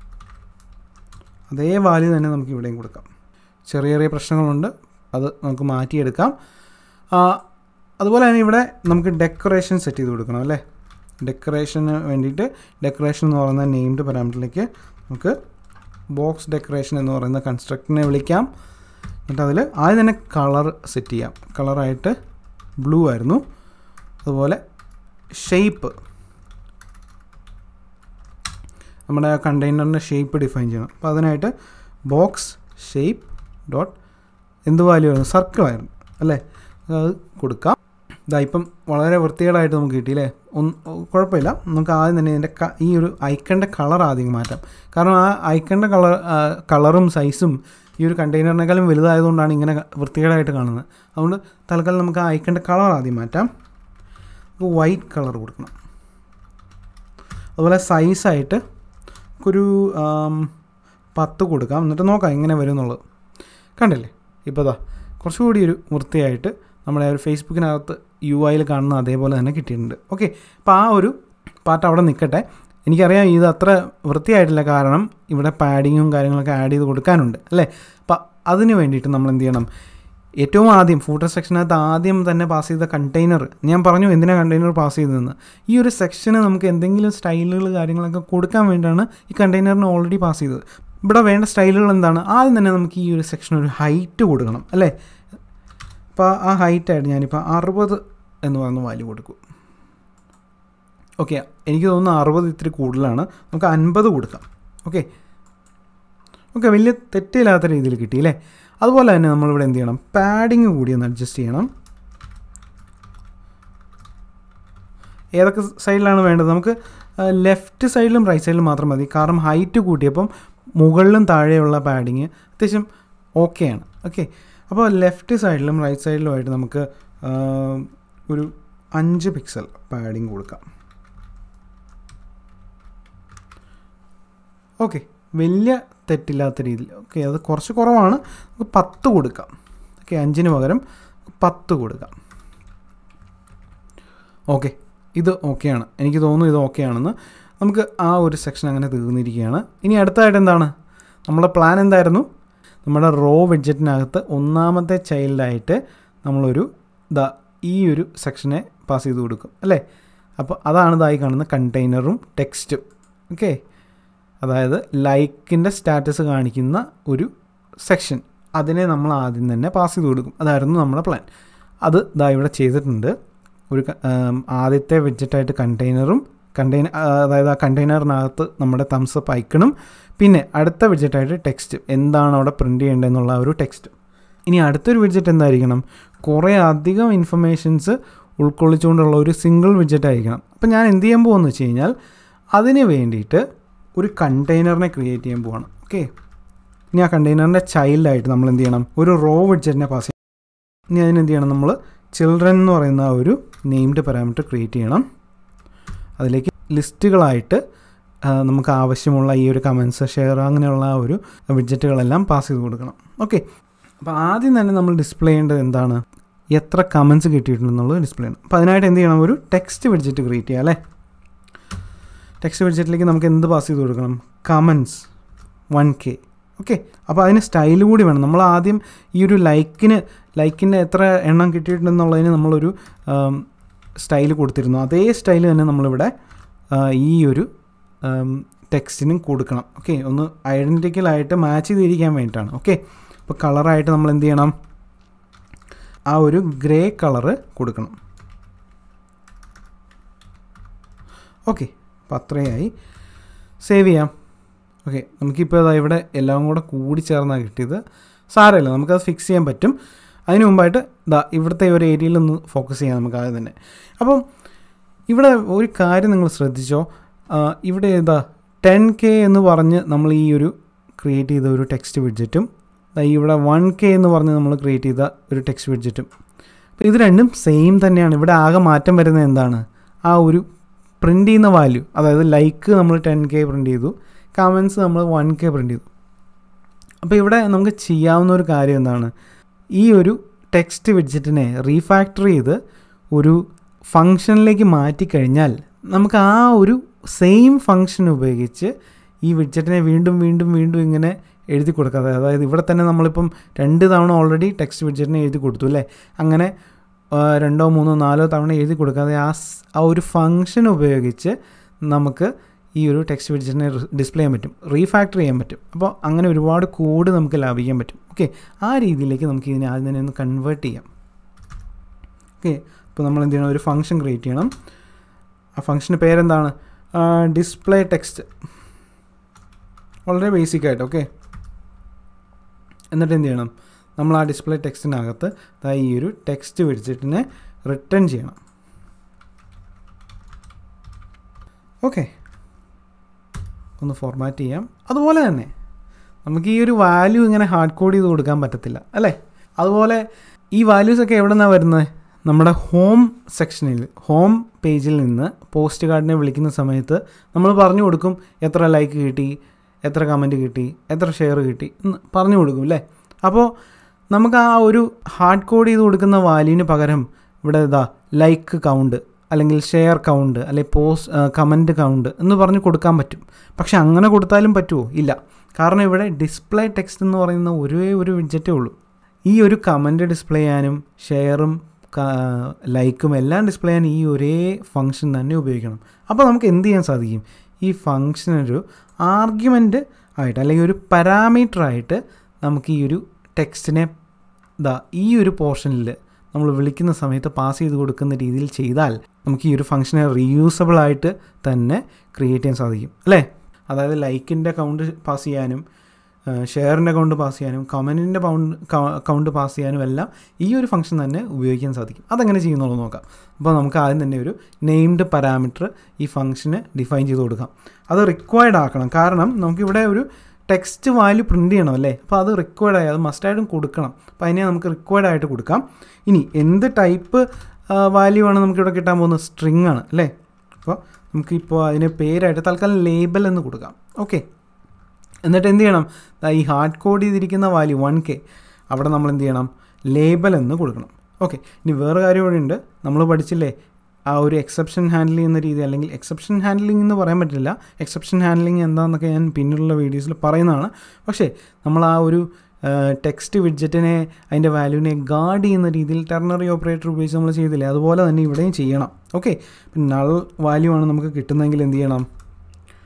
അതേ വാല്യൂ തന്നെ നമുക്ക് ഇവിടെയും കൊടുക്കാം ചെറിയ ചെറിയ പ്രശ്നങ്ങളുണ്ട് അത് നമുക്ക് മാറ്റിയെടുക്കാം ആ, അതുപോലെ തന്നെ ഇവിടെ നമുക്ക് ഡെക്കറേഷൻ സെറ്റ് ചെയ്ത് കൊടുക്കണം അല്ലേ ഡെക്കറേഷന് വേണ്ടിയിട്ട് ഡെക്കറേഷൻ എന്ന് പറയുന്ന നെയിംഡ് പാരാമീറ്ററിലേക്ക് നമുക്ക് ബോക്സ് ഡെക്കറേഷൻ എന്ന് പറയുന്ന കൺസ്ട്രക്റ്റിനെ വിളിക്കാം എന്നിട്ട് അതിൽ ആദ്യം തന്നെ കളർ സെറ്റ് ചെയ്യാം കളറായിട്ട് ബ്ലൂ ആയിരുന്നു അതുപോലെ ഷേപ്പ് നമ്മുടെ ആ കണ്ടെയ്നറിൻ്റെ ഷേപ്പ് ഡിഫൈൻ ചെയ്യണം അപ്പോൾ അതിനായിട്ട് ബോക്സ് ഷേപ്പ് ഡോട്ട് എന്ത് വാല്യൂ ആയിരുന്നു സർക്കിൾ ആയിരുന്നു അല്ലേ അത് കൊടുക്കാം ഇതാ ഇപ്പം വളരെ വൃത്തികേടായിട്ട് നമുക്ക് കിട്ടിയില്ലേ ഒന്ന് കുഴപ്പമില്ല നമുക്ക് ആദ്യം തന്നെ ഇതിൻ്റെ ക ഈ ഒരു ഐക്കണിൻ്റെ കളർ ആദ്യം മാറ്റാം കാരണം ആ ഐക്കണിൻ്റെ കളർ കളറും സൈസും ഈ ഒരു കണ്ടെയ്നറിനേക്കാളും വലുതായതുകൊണ്ടാണ് ഇങ്ങനെ വൃത്തികേടായിട്ട് കാണുന്നത് അതുകൊണ്ട് തൽക്കാലം നമുക്ക് ആ ഐക്കണിൻ്റെ കളർ ആദ്യം മാറ്റാം നമുക്ക് വൈറ്റ് കളർ കൊടുക്കണം അതുപോലെ സൈസായിട്ട് ഒരു ആം, പത്ത് കൊടുക്കാം എന്നിട്ട് നോക്കാം എങ്ങനെ വരും എന്നുള്ളത് കണ്ടില്ലേ ഇപ്പോൾ ദാ കുറച്ചുകൂടി ഒരു വൃത്തിയായിട്ട് നമ്മുടെ ആ ഒരു ഫേസ്ബുക്കിനകത്ത് യു ഐയിൽ കാണുന്ന അതേപോലെ തന്നെ കിട്ടിയിട്ടുണ്ട് ഓക്കെ അപ്പോൾ ആ ഒരു പാർട്ട് അവിടെ നിൽക്കട്ടെ എനിക്കറിയാം ഇത് അത്ര വൃത്തിയായിട്ടില്ല കാരണം ഇവിടെ പാഡിങ്ങും കാര്യങ്ങളൊക്കെ ആഡ് ചെയ്ത് കൊടുക്കാനുണ്ട് അല്ലേ അപ്പം അതിന് വേണ്ടിയിട്ട് നമ്മൾ എന്ത് ചെയ്യണം ഏറ്റവും ആദ്യം ഫൂട്ടർ സെക്ഷനകത്ത് ആദ്യം തന്നെ പാസ് ചെയ്ത കണ്ടെയ്നർ ഞാൻ പറഞ്ഞു എന്തിനാണ് കണ്ടെയ്നർ പാസ് ചെയ്തതെന്ന് ഈ ഒരു സെക്ഷന് നമുക്ക് എന്തെങ്കിലും സ്റ്റൈലുകൾ കാര്യങ്ങളൊക്കെ കൊടുക്കാൻ വേണ്ടിയാണ് ഈ കണ്ടെയ്നറിന് ഓൾറെഡി പാസ് ചെയ്തത് ഇവിടെ വേണ്ട സ്റ്റൈലുകൾ എന്താണ് ആദ്യം തന്നെ നമുക്ക് ഈ ഒരു സെക്ഷൻ ഒരു ഹൈറ്റ് കൊടുക്കണം അല്ലേ അപ്പോൾ ആ ഹൈറ്റായിട്ട് ഞാനിപ്പോൾ അറുപത് എന്ന് പറയുന്ന വാല്യൂ കൊടുക്കും ഓക്കെ എനിക്ക് തോന്നുന്നു അറുപത് ഇത്തിരി കൂടുതലാണ് നമുക്ക് അൻപത് കൊടുക്കാം ഓക്കെ ഓക്കെ വലിയ തെറ്റില്ലാത്ത രീതിയിൽ കിട്ടി അല്ലേ അതുപോലെ തന്നെ നമ്മളിവിടെ എന്ത് ചെയ്യണം പാഡിങ് കൂടി ഒന്ന് അഡ്ജസ്റ്റ് ചെയ്യണം ഏതൊക്കെ സൈഡിലാണ് വേണ്ടത് നമുക്ക് ലെഫ്റ്റ് സൈഡിലും റൈറ്റ് സൈഡിലും മാത്രം മതി കാരണം ഹൈറ്റ് കൂട്ടിയപ്പം മുകളിലും താഴെയുള്ള പാഡിങ് അത്യാവശ്യം ഓക്കെയാണ് ഓക്കെ അപ്പോൾ ലെഫ്റ്റ് സൈഡിലും റൈറ്റ് സൈഡിലുമായിട്ട് നമുക്ക് ആ, ഒരു അഞ്ച് പിക്സൽ പാഡിങ് കൊടുക്കാം ഓക്കെ വലിയ തെറ്റില്ലാത്ത രീതിയിൽ ഓക്കെ അത് കുറച്ച് കുറവാണ് നമുക്ക് പത്ത് കൊടുക്കാം ഓക്കെ അഞ്ചിന് പകരം പത്ത് കൊടുക്കാം ഓക്കെ ഇത് ഓക്കെയാണ് എനിക്ക് തോന്നുന്നു ഇത് ഓക്കെയാണെന്ന് നമുക്ക് ആ ഒരു സെക്ഷൻ അങ്ങനെ തീർന്നിരിക്കുകയാണ് ഇനി അടുത്തതായിട്ട് എന്താണ് നമ്മുടെ പ്ലാൻ എന്തായിരുന്നു നമ്മുടെ റോ വെഡ്ജറ്റിനകത്ത് ഒന്നാമത്തെ ചൈൽഡായിട്ട് നമ്മളൊരു ദാ ഈ ഒരു സെക്ഷനെ പാസ് ചെയ്ത് കൊടുക്കും അല്ലേ അപ്പോൾ അതാണ് ഇതായി കാണുന്ന കണ്ടെയ്നറും ടെക്സ്റ്റും ഓക്കെ അതായത് ലൈക്കിൻ്റെ സ്റ്റാറ്റസ് കാണിക്കുന്ന ഒരു സെക്ഷൻ അതിനെ നമ്മൾ ആദ്യം തന്നെ പാസ് ചെയ്ത് കൊടുക്കും അതായിരുന്നു നമ്മുടെ പ്ലാൻ അത് ഇതാ ഇവിടെ ചെയ്തിട്ടുണ്ട് ഒരു ക- ആം, ആദ്യത്തെ വിഡ്ജറ്റായിട്ട് കണ്ടെയ്നറും കണ്ടെയ്നർ അതായത് ആ കണ്ടെയ്നറിനകത്ത് നമ്മുടെ തംസപ്പ് ഐക്കണും പിന്നെ അടുത്ത വിഡ്ജറ്റായിട്ട് ടെക്സ്റ്റ് എന്താണ് അവിടെ പ്രിൻറ്റ് ചെയ്യേണ്ടതെന്നുള്ള ആ ഒരു ടെക്സ്റ്റ് ഇനി അടുത്തൊരു വിഡ്ജറ്റ് എന്തായിരിക്കണം കുറേ അധികം ഇൻഫർമേഷൻസ് ഉൾക്കൊള്ളിച്ചുകൊണ്ടുള്ള ഒരു സിംഗിൾ വിഡ്ജറ്റ് ആയിരിക്കണം അപ്പോൾ ഞാൻ എന്ത് ചെയ്യാൻ പോകുമെന്ന് വെച്ച് കഴിഞ്ഞാൽ അതിന് വേണ്ടിയിട്ട് ഒരു കണ്ടെയ്നറിനെ ക്രിയേറ്റ് ചെയ്യാൻ പോവാണ് ഓക്കെ ഇനി ആ കണ്ടെയ്നറിൻ്റെ ചൈൽഡായിട്ട് നമ്മൾ എന്ത് ചെയ്യണം ഒരു റോ വിഡ്ജറ്റിനെ പാസ് ചെയ്യണം ഇനി അതിന് എന്ത് ചെയ്യണം നമ്മൾ ചിൽഡ്രൻ എന്ന് പറയുന്ന ആ ഒരു നെയിംഡ് പാരാമീറ്റർ ക്രിയേറ്റ് ചെയ്യണം അതിലേക്ക് ലിസ്റ്റുകളായിട്ട് ആ, നമുക്ക് ആവശ്യമുള്ള ഈ ഒരു കമൻസ് ഷെയർ അങ്ങനെയുള്ള ആ ഒരു വിഡ്ജറ്റുകളെല്ലാം പാസ് ചെയ്ത് കൊടുക്കണം ഓക്കെ അപ്പോൾ ആദ്യം തന്നെ നമ്മൾ ഡിസ്പ്ലേ ചെയ്യേണ്ടത് എന്താണ് എത്ര കമൻസ് കിട്ടിയിട്ടുണ്ടെന്നുള്ളത് ഡിസ്പ്ലേ ചെയ്യണം അപ്പോൾ അതിനായിട്ട് എന്ത് ചെയ്യണം ഒരു ടെക്സ്റ്റ് വിഡ്ജറ്റ് ക്രിയേറ്റ് ചെയ്യുക അല്ലേ ടെക്സ്റ്റ് വിഡ്ജറ്റിലേക്ക് നമുക്ക് എന്ത് പാസ് ചെയ്ത് കൊടുക്കണം കമൻസ് വൺ കെ ഓക്കെ അപ്പോൾ അതിന് സ്റ്റൈൽ കൂടി വേണം നമ്മൾ ആദ്യം ഈ ഒരു ലൈക്കിന് ലൈക്കിൻ്റെ എത്ര എണ്ണം കിട്ടിയിട്ടുണ്ടെന്നുള്ളതിന് നമ്മളൊരു സ്റ്റൈൽ കൊടുത്തിരുന്നു അതേ സ്റ്റൈൽ തന്നെ നമ്മളിവിടെ ആ, ഈ ഒരു ടെക്സ്റ്റിനും കൊടുക്കണം ഓക്കെ ഒന്ന് ഐഡൻറ്റിക്കലായിട്ട് മാച്ച് ചെയ്തിരിക്കാൻ വേണ്ടിയിട്ടാണ് ഓക്കെ അപ്പോൾ കളറായിട്ട് നമ്മൾ എന്ത് ചെയ്യണം ആ ഒരു ഗ്രേ കളറ് കൊടുക്കണം ഓക്കെ അപ്പോൾ അത്രയായി സേവ് ചെയ്യാം ഓക്കെ നമുക്കിപ്പോൾ ഇതാ ഇവിടെ എല്ലാം കൂടെ കൂടി ചേർന്നാണ് കിട്ടിയത് സാരമില്ല നമുക്കത് ഫിക്സ് ചെയ്യാൻ പറ്റും അതിന് മുമ്പായിട്ട് ഇതാ ഇവിടുത്തെ ഒരു ഏരിയയിൽ ഒന്ന് ഫോക്കസ് ചെയ്യാം നമുക്ക് ആദ്യം തന്നെ അപ്പം ഇവിടെ ഒരു കാര്യം നിങ്ങൾ ശ്രദ്ധിച്ചോ ആ, ഇവിടെ ഇതാ ടെൻ കെ എന്ന് പറഞ്ഞ് നമ്മൾ ഈ ഒരു ക്രിയേറ്റ് ചെയ്ത ഒരു ടെക്സ്റ്റ് വിഡ്ജറ്റും ദാ ഇവിടെ വൺ കെ എന്ന് പറഞ്ഞ് നമ്മൾ ക്രിയേറ്റ് ചെയ്ത ഒരു ടെക്സ്റ്റ് വിഡ്ജറ്റും അപ്പോൾ ഇത് രണ്ടും സെയിം തന്നെയാണ് ഇവിടെ ആകെ മാറ്റം വരുന്നത് എന്താണ് ആ ഒരു പ്രിൻ്റ് ചെയ്യുന്ന വാല്യൂ അതായത് ലൈക്ക് നമ്മൾ ടെൻ കെ പ്രിൻ്റ് ചെയ്തു കമൻസ് നമ്മൾ വൺ കെ പ്രിൻ്റ് ചെയ്തു അപ്പോൾ ഇവിടെ നമുക്ക് ചെയ്യാവുന്ന ഒരു കാര്യം എന്താണ് ഈ ഒരു ടെക്സ്റ്റ് വിഡ്ജറ്റിനെ റീഫാക്ടർ ചെയ്ത് ഒരു ഫങ്ഷനിലേക്ക് മാറ്റിക്കഴിഞ്ഞാൽ നമുക്ക് ആ ഒരു സെയിം ഫങ്ഷൻ ഉപയോഗിച്ച് ഈ വിഡ്ജറ്റിനെ വീണ്ടും വീണ്ടും വീണ്ടും ഇങ്ങനെ എഴുതി കൊടുക്കാതെ അതായത് ഇവിടെ തന്നെ നമ്മളിപ്പം രണ്ട് തവണ ഓൾറെഡി ടെക്സ്റ്റ് വിഡ്ജറ്റിനെ എഴുതി കൊടുത്തു അല്ലേ അങ്ങനെ ആ, രണ്ടോ മൂന്നോ നാലോ തവണ എഴുതി കൊടുക്കാതെ ആ സ്- ആ ഒരു ഫങ്ഷൻ ഉപയോഗിച്ച് നമുക്ക് ഈ ഒരു ടെക്സ്റ്റ് വിഡ്ജറ്റിനെ ഡിസ്പ്ലേ ചെയ്യാൻ പറ്റും റീഫാക്ടർ ചെയ്യാൻ പറ്റും അപ്പോൾ അങ്ങനെ ഒരുപാട് കോഡ് നമുക്ക് ലാഭിക്കാൻ പറ്റും ഓക്കെ ആ രീതിയിലേക്ക് നമുക്ക് ഇതിനെ ആദ്യം തന്നെ ഒന്ന് കൺവേർട്ട് ചെയ്യാം ഓക്കെ അപ്പോൾ നമ്മൾ എന്ത് ചെയ്യണം ഒരു ഫംഗ്ഷൻ ക്രിയേറ്റ് ചെയ്യണം ആ ഫംഗ്ഷൻ്റെ പേരെന്താണ് ഡിസ്പ്ലേ ടെക്സ്റ്റ് വളരെ ബേസിക് ആയിട്ട് ഓക്കെ എന്നിട്ട് എന്ത് ചെയ്യണം നമ്മൾ ആ ഡിസ്പ്ലേ ടെക്സ്റ്റിനകത്ത് ദാ ഈ ഒരു ടെക്സ്റ്റ് വിഡ്ജറ്റിനെ റിട്ടേൺ ചെയ്യണം ഓക്കെ ഒന്ന് ഫോർമാറ്റ് ചെയ്യാം അതുപോലെ തന്നെ നമുക്ക് ഈ ഒരു വാല്യൂ ഇങ്ങനെ ഹാർഡ് കോഡ് ചെയ്ത് കൊടുക്കാൻ പറ്റത്തില്ല അല്ലേ അതുപോലെ ഈ വാല്യൂസ് ഒക്കെ എവിടെ നിന്നാണ് വരുന്നത് നമ്മുടെ ഹോം സെക്ഷനിൽ ഹോം പേജിൽ നിന്ന് പോസ്റ്റ് കാർഡിനെ വിളിക്കുന്ന സമയത്ത് നമ്മൾ പറഞ്ഞു കൊടുക്കും എത്ര ലൈക്ക് കിട്ടി എത്ര കമൻറ്റ് കിട്ടി എത്ര ഷെയർ കിട്ടി എന്ന് പറഞ്ഞു കൊടുക്കും അല്ലേ അപ്പോൾ നമുക്ക് ആ ഒരു ഹാർഡ് കോഡ് ചെയ്ത് കൊടുക്കുന്ന വാല്യൂവിന് പകരം ഇവിടെ ഇതാ ലൈക്ക് കൗണ്ട് അല്ലെങ്കിൽ ഷെയർ കൗണ്ട് അല്ലെങ്കിൽ പോസ്റ്റ് കമൻറ്റ് കൗണ്ട് എന്ന് പറഞ്ഞ് കൊടുക്കാൻ പറ്റും പക്ഷെ അങ്ങനെ കൊടുത്താലും പറ്റുമോ ഇല്ല കാരണം ഇവിടെ ഡിസ്പ്ലേ ടെക്സ്റ്റ് എന്ന് പറയുന്ന ഒരേ ഒരു വിഡ്ജറ്റേ ഉള്ളൂ ഈ ഒരു കമൻറ്റ് ഡിസ്പ്ലേ ചെയ്യാനും ഷെയറും ലൈക്കും എല്ലാം ഡിസ്പ്ലേ ചെയ്യാൻ ഈ ഒരേ ഫങ്ഷൻ തന്നെ ഉപയോഗിക്കണം അപ്പോൾ നമുക്ക് എന്ത് ചെയ്യാൻ സാധിക്കും ഈ ഫങ്ഷനൊരു ആർഗ്യുമെൻ്റ് ആയിട്ട് അല്ലെങ്കിൽ ഒരു പാരാമീറ്റർ ആയിട്ട് നമുക്ക് ഈ ഒരു ടെക്സ്റ്റിനെ ഇതാ ഈ ഒരു പോർഷനിൽ നമ്മൾ വിളിക്കുന്ന സമയത്ത് പാസ് ചെയ്ത് കൊടുക്കുന്ന രീതിയിൽ ചെയ്താൽ നമുക്ക് ഈ ഒരു ഫംഗ്ഷനെ റീയൂസബിൾ ആയിട്ട് തന്നെ ക്രിയേറ്റ് ചെയ്യാൻ സാധിക്കും അല്ലേ അതായത് ലൈക്കിൻ്റെ കൗണ്ട് പാസ് ചെയ്യാനും ഷെയറിൻ്റെ കൗണ്ട് പാസ് ചെയ്യാനും കമൻറ്റിൻ്റെ കൗണ്ട് കൗണ്ട് പാസ് ചെയ്യാനും എല്ലാം ഈ ഒരു ഫംഗ്ഷൻ തന്നെ ഉപയോഗിക്കാൻ സാധിക്കും അതെങ്ങനെ ചെയ്യുന്നുള്ളത് നോക്കാം അപ്പോൾ നമുക്ക് ആദ്യം തന്നെ ഒരു നെയിംഡ് പാരാമീറ്റർ ഈ ഫംഗ്ഷന് ഡിഫൈൻ ചെയ്ത് കൊടുക്കാം അത് റിക്വയർഡ് ആക്കണം കാരണം നമുക്കിവിടെ ഒരു ടെക്സ്റ്റ് വാല്യൂ പ്രിൻറ്റ് ചെയ്യണം അല്ലേ അപ്പോൾ അത് റിക്വയർഡ് ആയി അത് മസ്റ്റായിട്ടും കൊടുക്കണം അപ്പോൾ അതിനെ നമുക്ക് റിക്വയർഡ് ആയിട്ട് കൊടുക്കാം ഇനി എന്ത് ടൈപ്പ് വാല്യൂ ആണ് നമുക്കിവിടെ കിട്ടാൻ പോകുന്നത് സ്ട്രിങ് ആണ് അല്ലേ അപ്പോൾ നമുക്കിപ്പോൾ അതിന് പേരായിട്ട് തൽക്കാലം ലേബൽ എന്ന് കൊടുക്കാം ഓക്കെ എന്നിട്ട് എന്ത് ചെയ്യണം ദാ ഈ ഹാർഡ് കോഡ് ചെയ്തിരിക്കുന്ന വാല്യൂ വൺ കെ അവിടെ നമ്മൾ എന്ത് ചെയ്യണം ലേബൽ എന്ന് കൊടുക്കണം ഓക്കെ ഇനി വേറെ കാര്യം കൂടി ഉണ്ട് നമ്മൾ പഠിച്ചില്ലേ ആ ഒരു എക്സെപ്ഷൻ ഹാൻഡിൽ ചെയ്യുന്ന രീതി അല്ലെങ്കിൽ എക്സെപ്ഷൻ ഹാൻഡ്ലിംഗ് എന്ന് പറയാൻ പറ്റില്ല എക്സെപ്ഷൻ ഹാൻഡ്ലിംഗ് എന്താണെന്നൊക്കെ ഞാൻ പിന്നിലുള്ള വീഡിയോസിൽ പറയുന്നതാണ് പക്ഷേ നമ്മൾ ആ ഒരു ടെക്സ്റ്റ് വിഡ്ജറ്റിനെ അതിൻ്റെ വാല്യൂവിനെ ഗാർഡ് ചെയ്യുന്ന രീതിയിൽ ടെർണറി ഓപ്പറേറ്റർ ഉപയോഗിച്ച് നമ്മൾ ചെയ്തില്ലേ അതുപോലെ തന്നെ ഇവിടെയും ചെയ്യണം ഓക്കെ നൾ വാല്യൂ ആണ് നമുക്ക് കിട്ടുന്നതെങ്കിൽ എന്ത് ചെയ്യണം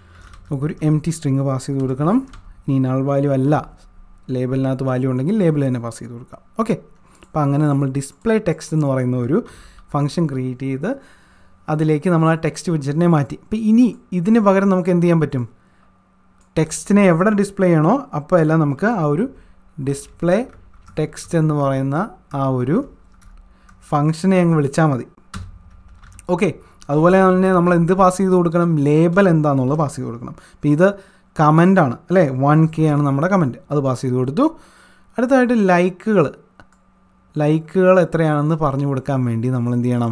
നമുക്കൊരു എം ടി സ്ട്രിങ് പാസ് ചെയ്ത് കൊടുക്കണം ഇനി നൾ വാല്യൂ അല്ല ലേബലിനകത്ത് വാല്യൂ ഉണ്ടെങ്കിൽ ലേബിൾ തന്നെ പാസ് ചെയ്ത് കൊടുക്കാം ഓക്കെ അപ്പോൾ അങ്ങനെ നമ്മൾ ഡിസ്പ്ലേ ടെക്സ്റ്റ് എന്ന് പറയുന്ന ഒരു ഫംഗ്ഷൻ ക്രിയേറ്റ് ചെയ്ത് അതിലേക്ക് നമ്മൾ ആ ടെക്സ്റ്റ് വിഡ്ജറ്റിനെ മാറ്റി അപ്പോൾ ഇനി ഇതിന് പകരം നമുക്ക് എന്ത് ചെയ്യാൻ പറ്റും ടെക്സ്റ്റിനെ എവിടെ ഡിസ്പ്ലേ ചെയ്യണോ അപ്പോൾ എല്ലാം നമുക്ക് ആ ഒരു ഡിസ്പ്ലേ ടെക്സ്റ്റ് എന്ന് പറയുന്ന ആ ഒരു ഫങ്ഷനെ അങ്ങ് വിളിച്ചാൽ മതി ഓക്കെ അതുപോലെ തന്നെ നമ്മൾ എന്ത് പാസ് ചെയ്ത് കൊടുക്കണം ലേബൽ എന്താണെന്നുള്ളത് പാസ് ചെയ്ത് കൊടുക്കണം അപ്പോൾ ഇത് കമൻ്റ് ആണ് അല്ലേ വൺ കെ ആണ് നമ്മുടെ കമൻറ്റ് അത് പാസ് ചെയ്ത് കൊടുത്തു അടുത്തതായിട്ട് ലൈക്കുകൾ ലൈക്കുകൾ എത്രയാണെന്ന് പറഞ്ഞു കൊടുക്കാൻ വേണ്ടി നമ്മൾ എന്ത് ചെയ്യണം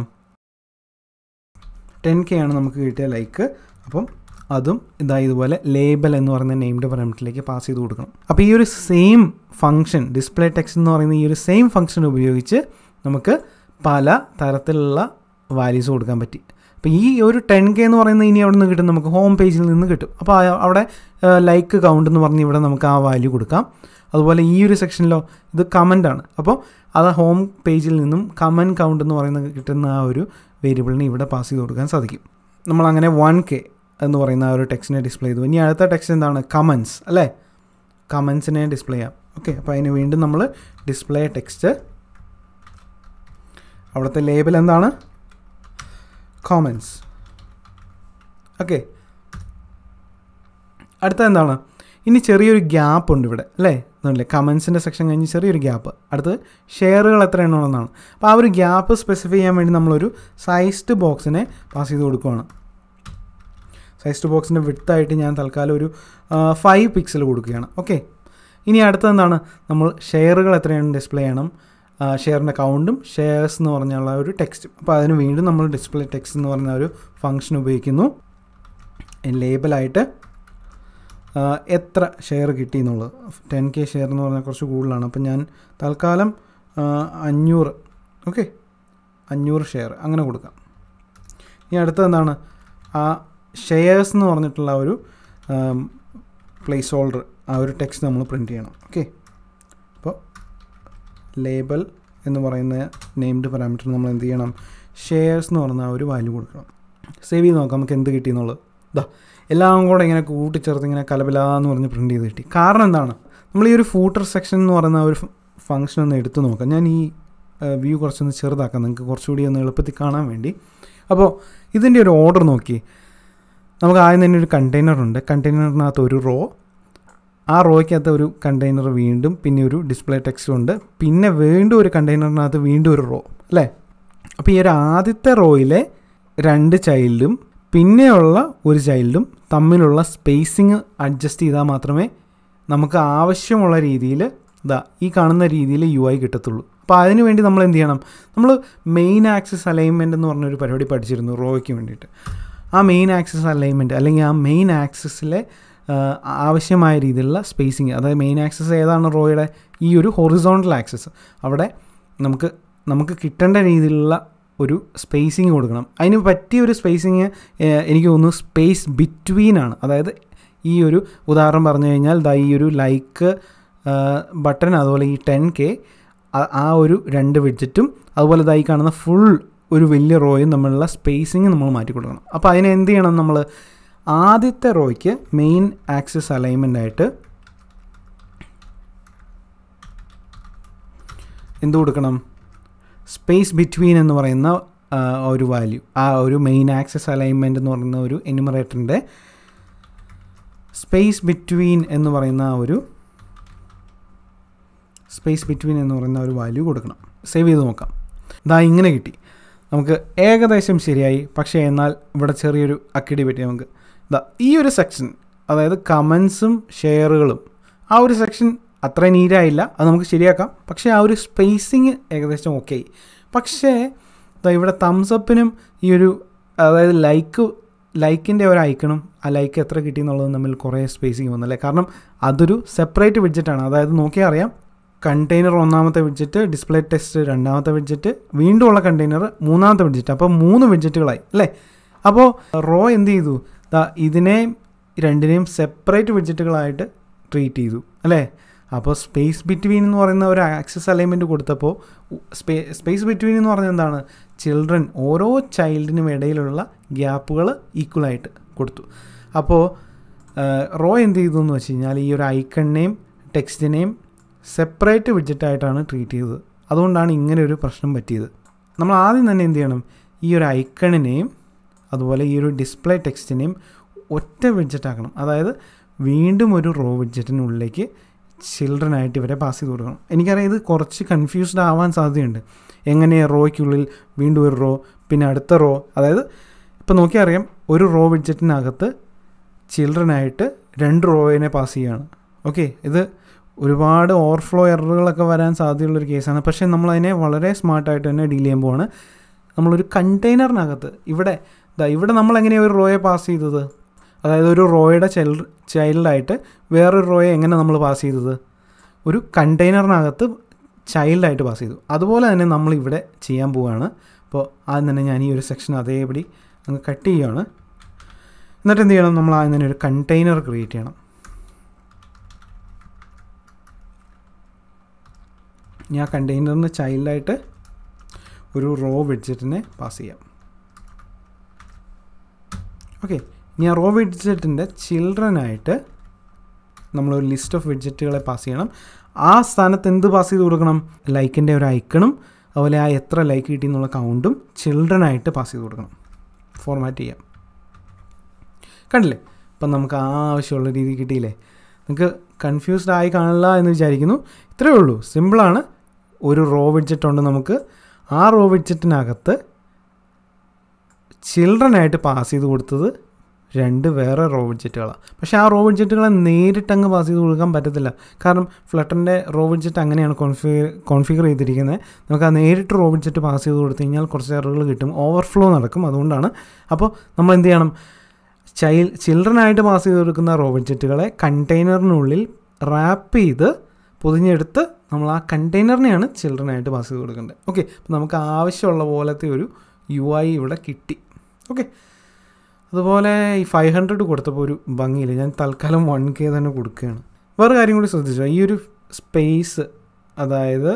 ടെൻ കെ ആണ് നമുക്ക് കിട്ടിയ ലൈക്ക് അപ്പം അതും ഇതാ ഇതുപോലെ ലേബൽ എന്ന് പറയുന്ന നെയിംഡ് പാരാമീറ്ററിലേക്ക് പാസ് ചെയ്ത് കൊടുക്കണം അപ്പോൾ ഈ ഒരു സെയിം ഫംഗ്ഷൻ ഡിസ്പ്ലേ ടെക്സ്റ്റ് എന്ന് പറയുന്ന ഈ ഒരു സെയിം ഫംഗ്ഷൻ ഉപയോഗിച്ച് നമുക്ക് പല തരത്തിലുള്ള വാല്യൂസ് കൊടുക്കാൻ പറ്റി അപ്പോൾ ഈ ഒരു ടെൻ കെ എന്ന് പറയുന്നത് ഇനി അവിടെ നിന്ന് കിട്ടും നമുക്ക് ഹോം പേജിൽ നിന്ന് കിട്ടും അപ്പോൾ അവിടെ ലൈക്ക് കൗണ്ട് എന്ന് പറഞ്ഞ് ഇവിടെ നമുക്ക് ആ വാല്യൂ കൊടുക്കാം അതുപോലെ ഈ ഒരു സെക്ഷനിലോ ഇത് കമൻ്റ് ആണ് അപ്പോൾ അത് ഹോം പേജിൽ നിന്നും കമൻറ്റ് കൗണ്ട് എന്ന് പറയുന്ന കിട്ടുന്ന ആ ഒരു വേരിയബിളിനെ ഇവിടെ പാസ് ചെയ്ത് കൊടുക്കാൻ സാധിക്കും നമ്മളങ്ങനെ വൺ കെ എന്ന് പറയുന്ന ആ ഒരു ടെക്സ്റ്റിനെ ഡിസ്പ്ലേ ചെയ്തു ഇനി അടുത്ത ടെക്സ്റ്റ് എന്താണ് കമൻസ് അല്ലേ കമൻസിനെ ഡിസ്പ്ലേ ചെയ്യാം ഓക്കെ അപ്പോൾ അതിന് വീണ്ടും നമ്മൾ ഡിസ്പ്ലേ ടെക്സ്റ്റ് അവിടുത്തെ ലേബൽ എന്താണ് കോമൻസ് ഓക്കെ അടുത്ത എന്താണ് ഇനി ചെറിയൊരു ഗ്യാപ്പ് ഉണ്ട് ഇവിടെ അല്ലേ എന്നല്ലേ കമൻസിൻ്റെ സെക്ഷൻ കഴിഞ്ഞ് ചെറിയൊരു ഗ്യാപ്പ് അടുത്ത് ഷെയറുകൾ എത്ര എണ്ണമെന്നാണ് അപ്പോൾ ആ ഒരു ഗ്യാപ്പ് സ്പെസിഫൈ ചെയ്യാൻ വേണ്ടി നമ്മളൊരു സൈസ്ഡ് ബോക്സിനെ പാസ് ചെയ്ത് കൊടുക്കുകയാണ് സൈസ്ഡ് ബോക്സിൻ്റെ വിട്ടായിട്ട് ഞാൻ തൽക്കാലം ഒരു ഫൈവ് പിക്സൽ കൊടുക്കുകയാണ് ഓക്കെ ഇനി അടുത്തത് എന്താണ് നമ്മൾ ഷെയറുകൾ എത്രയാണ് ഡിസ്പ്ലേ ചെയ്യണം ഷെയറിൻ്റെ കൗണ്ടും ഷെയർസ് എന്ന് പറഞ്ഞുള്ള ഒരു ടെക്സ്റ്റും അപ്പോൾ അതിന് വീണ്ടും നമ്മൾ ഡിസ്പ്ലേ ടെക്സ്റ്റ് എന്ന് പറയുന്ന ഒരു ഫംഗ്ഷൻ ഉപയോഗിക്കുന്നു ലേബലായിട്ട് എത്ര ഷെയർ കിട്ടി എന്നുള്ളത് ടെൻ കെ ഷെയർ എന്ന് പറഞ്ഞാൽ കുറച്ച് കൂടുതലാണ് അപ്പം ഞാൻ തൽക്കാലം അഞ്ഞൂറ് ഓക്കെ അഞ്ഞൂറ് ഷെയർ അങ്ങനെ കൊടുക്കാം ഇനി അടുത്തത് എന്താണ് ആ ഷെയർസ് എന്ന് പറഞ്ഞിട്ടുള്ള ഒരു പ്ലേസ് ഹോൾഡർ ആ ഒരു ടെക്സ്റ്റ് നമ്മൾ പ്രിൻറ്റ് ചെയ്യണം ഓക്കെ അപ്പോൾ ലേബൽ എന്ന് പറയുന്ന നെയിംഡ് പാരാമീറ്റർ നമ്മൾ എന്ത് ചെയ്യണം ഷെയർസ് എന്ന് പറയുന്ന ആ ഒരു വാല്യൂ കൊടുക്കണം സേവ് ചെയ്ത് നോക്കാം നമുക്ക് എന്ത് കിട്ടി എന്നുള്ളത് ഇതാ എല്ലാം കൂടെ ഇങ്ങനെ കൂട്ടിച്ചേർത്ത് ഇങ്ങനെ കലബലാന്ന് പറഞ്ഞ് പ്രിൻറ്റ് ചെയ്ത് കിട്ടി കാരണം എന്താണ് നമ്മൾ ഈ ഒരു ഫൂട്ടർ സെക്ഷൻ എന്ന് പറയുന്ന ഒരു ഫംഗ്ഷൻ ഒന്ന് എടുത്തു നോക്കാം ഞാൻ ഈ വ്യൂ കുറച്ചൊന്ന് ചെറുതാക്കാം നിങ്ങൾക്ക് കുറച്ചുകൂടി ഒന്ന് എളുപ്പത്തിൽ കാണാൻ വേണ്ടി അപ്പോൾ ഇതിൻ്റെ ഒരു ഓർഡർ നോക്കി നമുക്ക് ആദ്യം തന്നെ ഒരു കണ്ടെയ്നർ ഉണ്ട് കണ്ടെയ്നറിനകത്ത് ഒരു റോ ആ റോയ്ക്കകത്ത് ഒരു കണ്ടെയ്നർ വീണ്ടും പിന്നെ ഒരു ഡിസ്പ്ലേ ടെക്സ്റ്റ് ഉണ്ട് പിന്നെ വീണ്ടും ഒരു കണ്ടെയ്നറിനകത്ത് വീണ്ടും ഒരു റോ അല്ലേ അപ്പോൾ ഈ ഒരു ആദ്യത്തെ റോയിലെ രണ്ട് ചൈൽഡും പിന്നെയുള്ള ഒരു ചൈൽഡും തമ്മിലുള്ള സ്പേസിങ് അഡ്ജസ്റ്റ് ചെയ്താൽ മാത്രമേ നമുക്ക് ആവശ്യമുള്ള രീതിയിൽ ഇതാ ഈ കാണുന്ന രീതിയിൽ യു ഐ കിട്ടത്തുള്ളൂ അപ്പോൾ അതിന് വേണ്ടി നമ്മൾ എന്ത് ചെയ്യണം നമ്മൾ മെയിൻ ആക്സിസ് അലൈൻമെൻറ്റ് എന്ന് പറഞ്ഞൊരു പരിപാടി പഠിച്ചിരുന്നു റോയ്ക്ക് വേണ്ടിയിട്ട് ആ മെയിൻ ആക്സിസ് അലൈൻമെൻറ്റ് അല്ലെങ്കിൽ ആ മെയിൻ ആക്സിസിലെ ആവശ്യമായ രീതിയിലുള്ള സ്പേസിങ് അതായത് മെയിൻ ആക്സസ് ഏതാണ് റോയുടെ ഈ ഒരു ഹൊറിസോണ്ടൽ ആക്സസ് അവിടെ നമുക്ക് നമുക്ക് കിട്ടേണ്ട രീതിയിലുള്ള ഒരു സ്പേസിങ് കൊടുക്കണം അതിന് പറ്റിയ ഒരു സ്പേസിങ് എനിക്ക് തോന്നുന്നു സ്പേസ് ബിറ്റ്വീൻ ആണ് അതായത് ഈ ഒരു ഉദാഹരണം പറഞ്ഞു കഴിഞ്ഞാൽ ദാ ഈ ഒരു ലൈക്ക് ബട്ടൺ അതുപോലെ ഈ ടെൻ കെ ആ ഒരു രണ്ട് വിഡ്ജറ്റും അതുപോലെ ഇതായി കാണുന്ന ഫുൾ ഒരു വലിയ റോയും തമ്മിലുള്ള സ്പേസിങ് നമ്മൾ മാറ്റി കൊടുക്കണം അപ്പോൾ അതിന് എന്ത് ചെയ്യണം നമ്മൾ ആദ്യത്തെ റോയ്ക്ക് മെയിൻ ആക്സിസ് അലൈൻമെൻ്റ് ആയിട്ട് എന്ത് കൊടുക്കണം സ്പേസ് ബിറ്റ്വീൻ എന്ന് പറയുന്ന ഒരു വാല്യൂ ആ ഒരു മെയിൻ ആക്സസ് അലൈൻമെൻറ്റ് എന്ന് പറയുന്ന ഒരു എനിമറേറ്ററിൻ്റെ സ്പേസ് ബിറ്റ്വീൻ എന്ന് പറയുന്ന ആ ഒരു സ്പേസ് ബിറ്റ്വീൻ എന്ന് പറയുന്ന ഒരു വാല്യൂ കൊടുക്കണം സേവ് ചെയ്ത് നോക്കാം ഇതാ ഇങ്ങനെ കിട്ടി നമുക്ക് ഏകദേശം ശരിയായി പക്ഷേ എന്നാൽ ഇവിടെ ചെറിയൊരു അക്കിടി പറ്റി നമുക്ക് ഇതാ ഈ ഒരു സെക്ഷൻ അതായത് കമൻസും ഷെയറുകളും ആ ഒരു സെക്ഷൻ അത്ര നീറ്റായില്ല അത് നമുക്ക് ശരിയാക്കാം പക്ഷേ ആ ഒരു സ്പേസിങ് ഏകദേശം ഓക്കെ പക്ഷേ ഇവിടെ തംസപ്പിനും ഈ ഒരു അതായത് ലൈക്ക് ലൈക്കിൻ്റെ ഒരു ഐക്കണും ആ ലൈക്ക് എത്ര കിട്ടി എന്നുള്ളത് തമ്മിൽ കുറേ സ്പേസിങ് വന്നല്ലേ കാരണം അതൊരു സെപ്പറേറ്റ് വിഡ്ജറ്റാണ് അതായത് നോക്കിയാൽ അറിയാം കണ്ടെയ്നർ ഒന്നാമത്തെ വിഡ്ജറ്റ് ഡിസ്പ്ലേ ടെസ്റ്റ് രണ്ടാമത്തെ വിഡ്ജറ്റ് വീണ്ടും ഉള്ള കണ്ടെയ്നർ മൂന്നാമത്തെ വിഡ്ജറ്റ് അപ്പോൾ മൂന്ന് വിഡ്ജറ്റുകളായി അല്ലേ അപ്പോൾ റോ എന്ത് ചെയ്തു ഇതിനെ രണ്ടിനെയും സെപ്പറേറ്റ് വിഡ്ജറ്റുകളായിട്ട് ട്രീറ്റ് ചെയ്തു അല്ലേ അപ്പോൾ സ്പേസ് ബിറ്റ്വീൻ എന്ന് പറയുന്ന ഒരു ആക്സസ് അലൈൻമെൻറ്റ് കൊടുത്തപ്പോൾ സ്പേ സ്പേസ് ബിറ്റ്വീൻ എന്ന് പറഞ്ഞാൽ എന്താണ് ചിൽഡ്രൻ ഓരോ ചൈൽഡിനും ഇടയിലുള്ള ഗ്യാപ്പുകൾ ഈക്വലായിട്ട് കൊടുത്തു അപ്പോൾ റോ എന്ത് ചെയ്തു എന്ന് വെച്ച് കഴിഞ്ഞാൽ ഈ ഒരു ഐക്കണിനെയും ടെക്സ്റ്റിനെയും സെപ്പറേറ്റ് വിഡ്ജറ്റായിട്ടാണ് ട്രീറ്റ് ചെയ്തത് അതുകൊണ്ടാണ് ഇങ്ങനെ ഒരു പ്രശ്നം പറ്റിയത് നമ്മൾ ആദ്യം തന്നെ എന്ത് ചെയ്യണം ഈ ഒരു ഐക്കണിനെയും അതുപോലെ ഈ ഒരു ഡിസ്പ്ലേ ടെക്സ്റ്റിനെയും ഒറ്റ വിഡ്ജറ്റ് ആക്കണം അതായത് വീണ്ടും ഒരു റോ വിഡ്ജറ്റിനുള്ളിലേക്ക് ചിൽഡ്രൻ ആയിട്ട് ഇവരെ പാസ് ചെയ്ത് കൊടുക്കണം എനിക്കറിയാം ഇത് കുറച്ച് കൺഫ്യൂസ്ഡ് ആവാൻ സാധ്യതയുണ്ട് എങ്ങനെ റോയ്ക്കുള്ളിൽ വീണ്ടും ഒരു റോ പിന്നെ അടുത്ത റോ അതായത് ഇപ്പോൾ നോക്കിയാൽ അറിയാം ഒരു റോ വിഡ്ജറ്റിനകത്ത് ചിൽഡ്രൻ ആയിട്ട് രണ്ട് റോയിനെ പാസ് ചെയ്യുകയാണ് ഓക്കെ ഇത് ഒരുപാട് ഓവർഫ്ലോ എററുകളൊക്കെ വരാൻ സാധ്യതയുള്ളൊരു കേസാണ് പക്ഷേ നമ്മളതിനെ വളരെ സ്മാർട്ടായിട്ട് തന്നെ ഡീൽ ചെയ്യുമ്പോഴാണ് നമ്മളൊരു കണ്ടെയ്നറിനകത്ത് ഇവിടെ ദാ ഇവിടെ നമ്മൾ എങ്ങനെയാണ് ഒരു റോയെ പാസ് ചെയ്തത് അതായത് ഒരു റോയുടെ ചൈൽഡ് ചൈൽഡായിട്ട് വേറൊരു റോയെ എങ്ങനെ നമ്മൾ പാസ് ചെയ്തത് ഒരു കണ്ടെയ്നറിനകത്ത് ചൈൽഡായിട്ട് പാസ് ചെയ്തു അതുപോലെ തന്നെ നമ്മൾ ഇവിടെ ചെയ്യാൻ പോവുകയാണ് അപ്പോൾ ആദ്യം തന്നെ ഞാൻ ഈ ഒരു സെക്ഷൻ അതേപടി അങ്ങ് കട്ട് ചെയ്യുകയാണ് എന്നിട്ട് എന്ത് ചെയ്യണം നമ്മൾ ആദ്യം തന്നെ ഒരു കണ്ടെയ്നർ ക്രിയേറ്റ് ചെയ്യണം ഞാൻ കണ്ടെയ്നറിന് ചൈൽഡായിട്ട് ഒരു റോ വിഡ്ജറ്റിനെ പാസ് ചെയ്യാം ഓക്കെ ഇനി ആ റോ വിഡ്ജറ്റിൻ്റെ ചിൽഡ്രനായിട്ട് നമ്മളൊരു ലിസ്റ്റ് ഓഫ് വിഡ്ജറ്റുകളെ പാസ് ചെയ്യണം ആ സ്ഥാനത്ത് എന്ത് പാസ് ചെയ്ത് കൊടുക്കണം ലൈക്കിൻ്റെ ഒരു ഐക്കണും അതുപോലെ ആ എത്ര ലൈക്ക് കിട്ടി എന്നുള്ള കൗണ്ടും ചിൽഡ്രനായിട്ട് പാസ് ചെയ്ത് കൊടുക്കണം ഫോർമാറ്റ് ചെയ്യാം കണ്ടില്ലേ ഇപ്പം നമുക്ക് ആവശ്യമുള്ള രീതി കിട്ടിയില്ലേ നിങ്ങൾക്ക് കൺഫ്യൂസ്ഡ് ആയി കാണില്ല എന്ന് വിചാരിക്കുന്നു ഇത്രയേ ഉള്ളൂ സിമ്പിളാണ് ഒരു റോ വിഡ്ജറ്റ് ഉണ്ട് നമുക്ക് ആ റോ വിഡ്ജറ്റിനകത്ത് ചിൽഡ്രനായിട്ട് പാസ് ചെയ്ത് കൊടുത്തത് രണ്ട് വേറെ റോ വിഡ്ജറ്റുകളാണ് പക്ഷേ ആ റോ വിഡ്ജറ്റുകളെ നേരിട്ട് അങ്ങ് പാസ് ചെയ്ത് കൊടുക്കാൻ പറ്റത്തില്ല കാരണം ഫ്ലട്ടറിൻ്റെ റോ വിഡ്ജറ്റ് അങ്ങനെയാണ് കോൺഫിഗർ കോൺഫിഗർ ചെയ്തിരിക്കുന്നത് നമുക്ക് ആ നേരിട്ട് റോ വിഡ്ജറ്റ് പാസ് ചെയ്ത് കൊടുത്തു കഴിഞ്ഞാൽ കുറച്ച് എററുകൾ കിട്ടും ഓവർഫ്ലോ നടക്കും അതുകൊണ്ടാണ് അപ്പോൾ നമ്മൾ എന്ത് ചെയ്യണം ചൈൽ ചിൽഡ്രനായിട്ട് പാസ് ചെയ്ത് കൊടുക്കുന്ന റോ വിഡ്ജറ്റുകളെ കണ്ടെയ്നറിനുള്ളിൽ റാപ്പ് ചെയ്ത് പൊതിഞ്ഞെടുത്ത് നമ്മൾ ആ കണ്ടെയ്നറിനെയാണ് ചിൽഡ്രനായിട്ട് പാസ് ചെയ്ത് കൊടുക്കേണ്ടത് ഓക്കെ അപ്പോൾ നമുക്ക് ആവശ്യമുള്ള പോലത്തെ ഒരു യു ഐ ഇവിടെ കിട്ടി ഓക്കെ അതുപോലെ ഈ ഫൈവ് ഹൺഡ്രഡ് കൊടുത്തപ്പോൾ ഒരു ഭംഗിയില്ല ഞാൻ തൽക്കാലം വൺ കെ തന്നെ കൊടുക്കുകയാണ് വേറെ കാര്യം കൂടി ശ്രദ്ധിച്ചു ഈ ഒരു സ്പേസ് അതായത്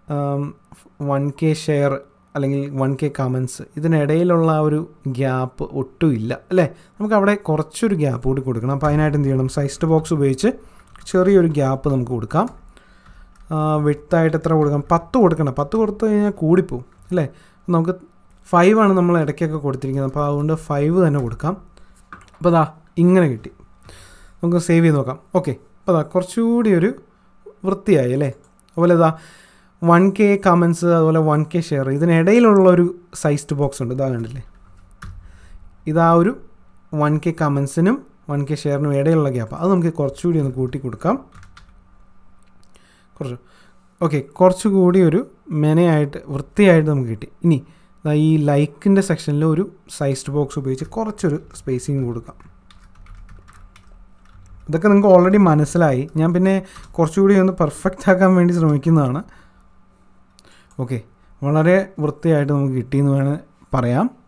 വൺ കെ ഷെയർ അല്ലെങ്കിൽ വൺ കെ കമൻസ് ഇതിനിടയിലുള്ള ആ ഒരു ഗ്യാപ്പ് ഒട്ടും ഇല്ല അല്ലേ നമുക്ക് അവിടെ കുറച്ചൊരു ഗ്യാപ്പ് കൂടി കൊടുക്കണം അപ്പോൾ അതിനായിട്ട് എന്ത് ചെയ്യണം സൈസ്റ്റ് ബോക്സ് ഉപയോഗിച്ച് ചെറിയൊരു ഗ്യാപ്പ് നമുക്ക് കൊടുക്കാം വിട്ടായിട്ട് എത്ര കൊടുക്കാം പത്ത് കൊടുക്കണം പത്ത് കൊടുത്തു കഴിഞ്ഞാൽ കൂടിപ്പോവും അല്ലേ നമുക്ക് ഫൈവ് ആണ് നമ്മൾ ഇടയ്ക്കൊക്കെ കൊടുത്തിരിക്കുന്നത് അപ്പോൾ അതുകൊണ്ട് ഫൈവ് തന്നെ കൊടുക്കാം അപ്പോൾ അതാ ഇങ്ങനെ കിട്ടി നമുക്ക് സേവ് ചെയ്ത് നോക്കാം ഓക്കെ അപ്പോൾ അതാ കുറച്ചുകൂടി ഒരു വൃത്തിയായി അല്ലേ അതുപോലെ ഇതാ വൺ കെ കമൻസ് അതുപോലെ വൺ കെ ഷെയർ ഇതിനിടയിലുള്ള ഒരു സൈസ്ഡ് ബോക്സ് ഉണ്ട് ഇതാ കണ്ടില്ലേ ഇതാ ഒരു വൺ കെ കമൻസിനും വൺ കെ ഷെയറിനും ഇടയിലുള്ള ഗ്യാപ്പ് അത് നമുക്ക് കുറച്ചുകൂടി ഒന്ന് കൂട്ടി കൊടുക്കാം കുറച്ച് ഓക്കെ കുറച്ചുകൂടി ഒരു മെനയായിട്ട് വൃത്തിയായിട്ട് നമുക്ക് കിട്ടി ഇനി ഈ ലൈക്കിൻ്റെ സെക്ഷനിൽ ഒരു സൈസ്ഡ് ബോക്സ് ഉപയോഗിച്ച് കുറച്ചൊരു സ്പേസിങ് കൊടുക്കാം ഇതൊക്കെ നിങ്ങൾക്ക് ഓൾറെഡി മനസ്സിലായി ഞാൻ പിന്നെ കുറച്ചുകൂടി ഒന്ന് പെർഫെക്റ്റ് ആക്കാൻ വേണ്ടി ശ്രമിക്കുന്നതാണ് ഓക്കെ വളരെ വൃത്തിയായിട്ട് നമുക്ക് കിട്ടിയെന്ന് വേണേൽ പറയാം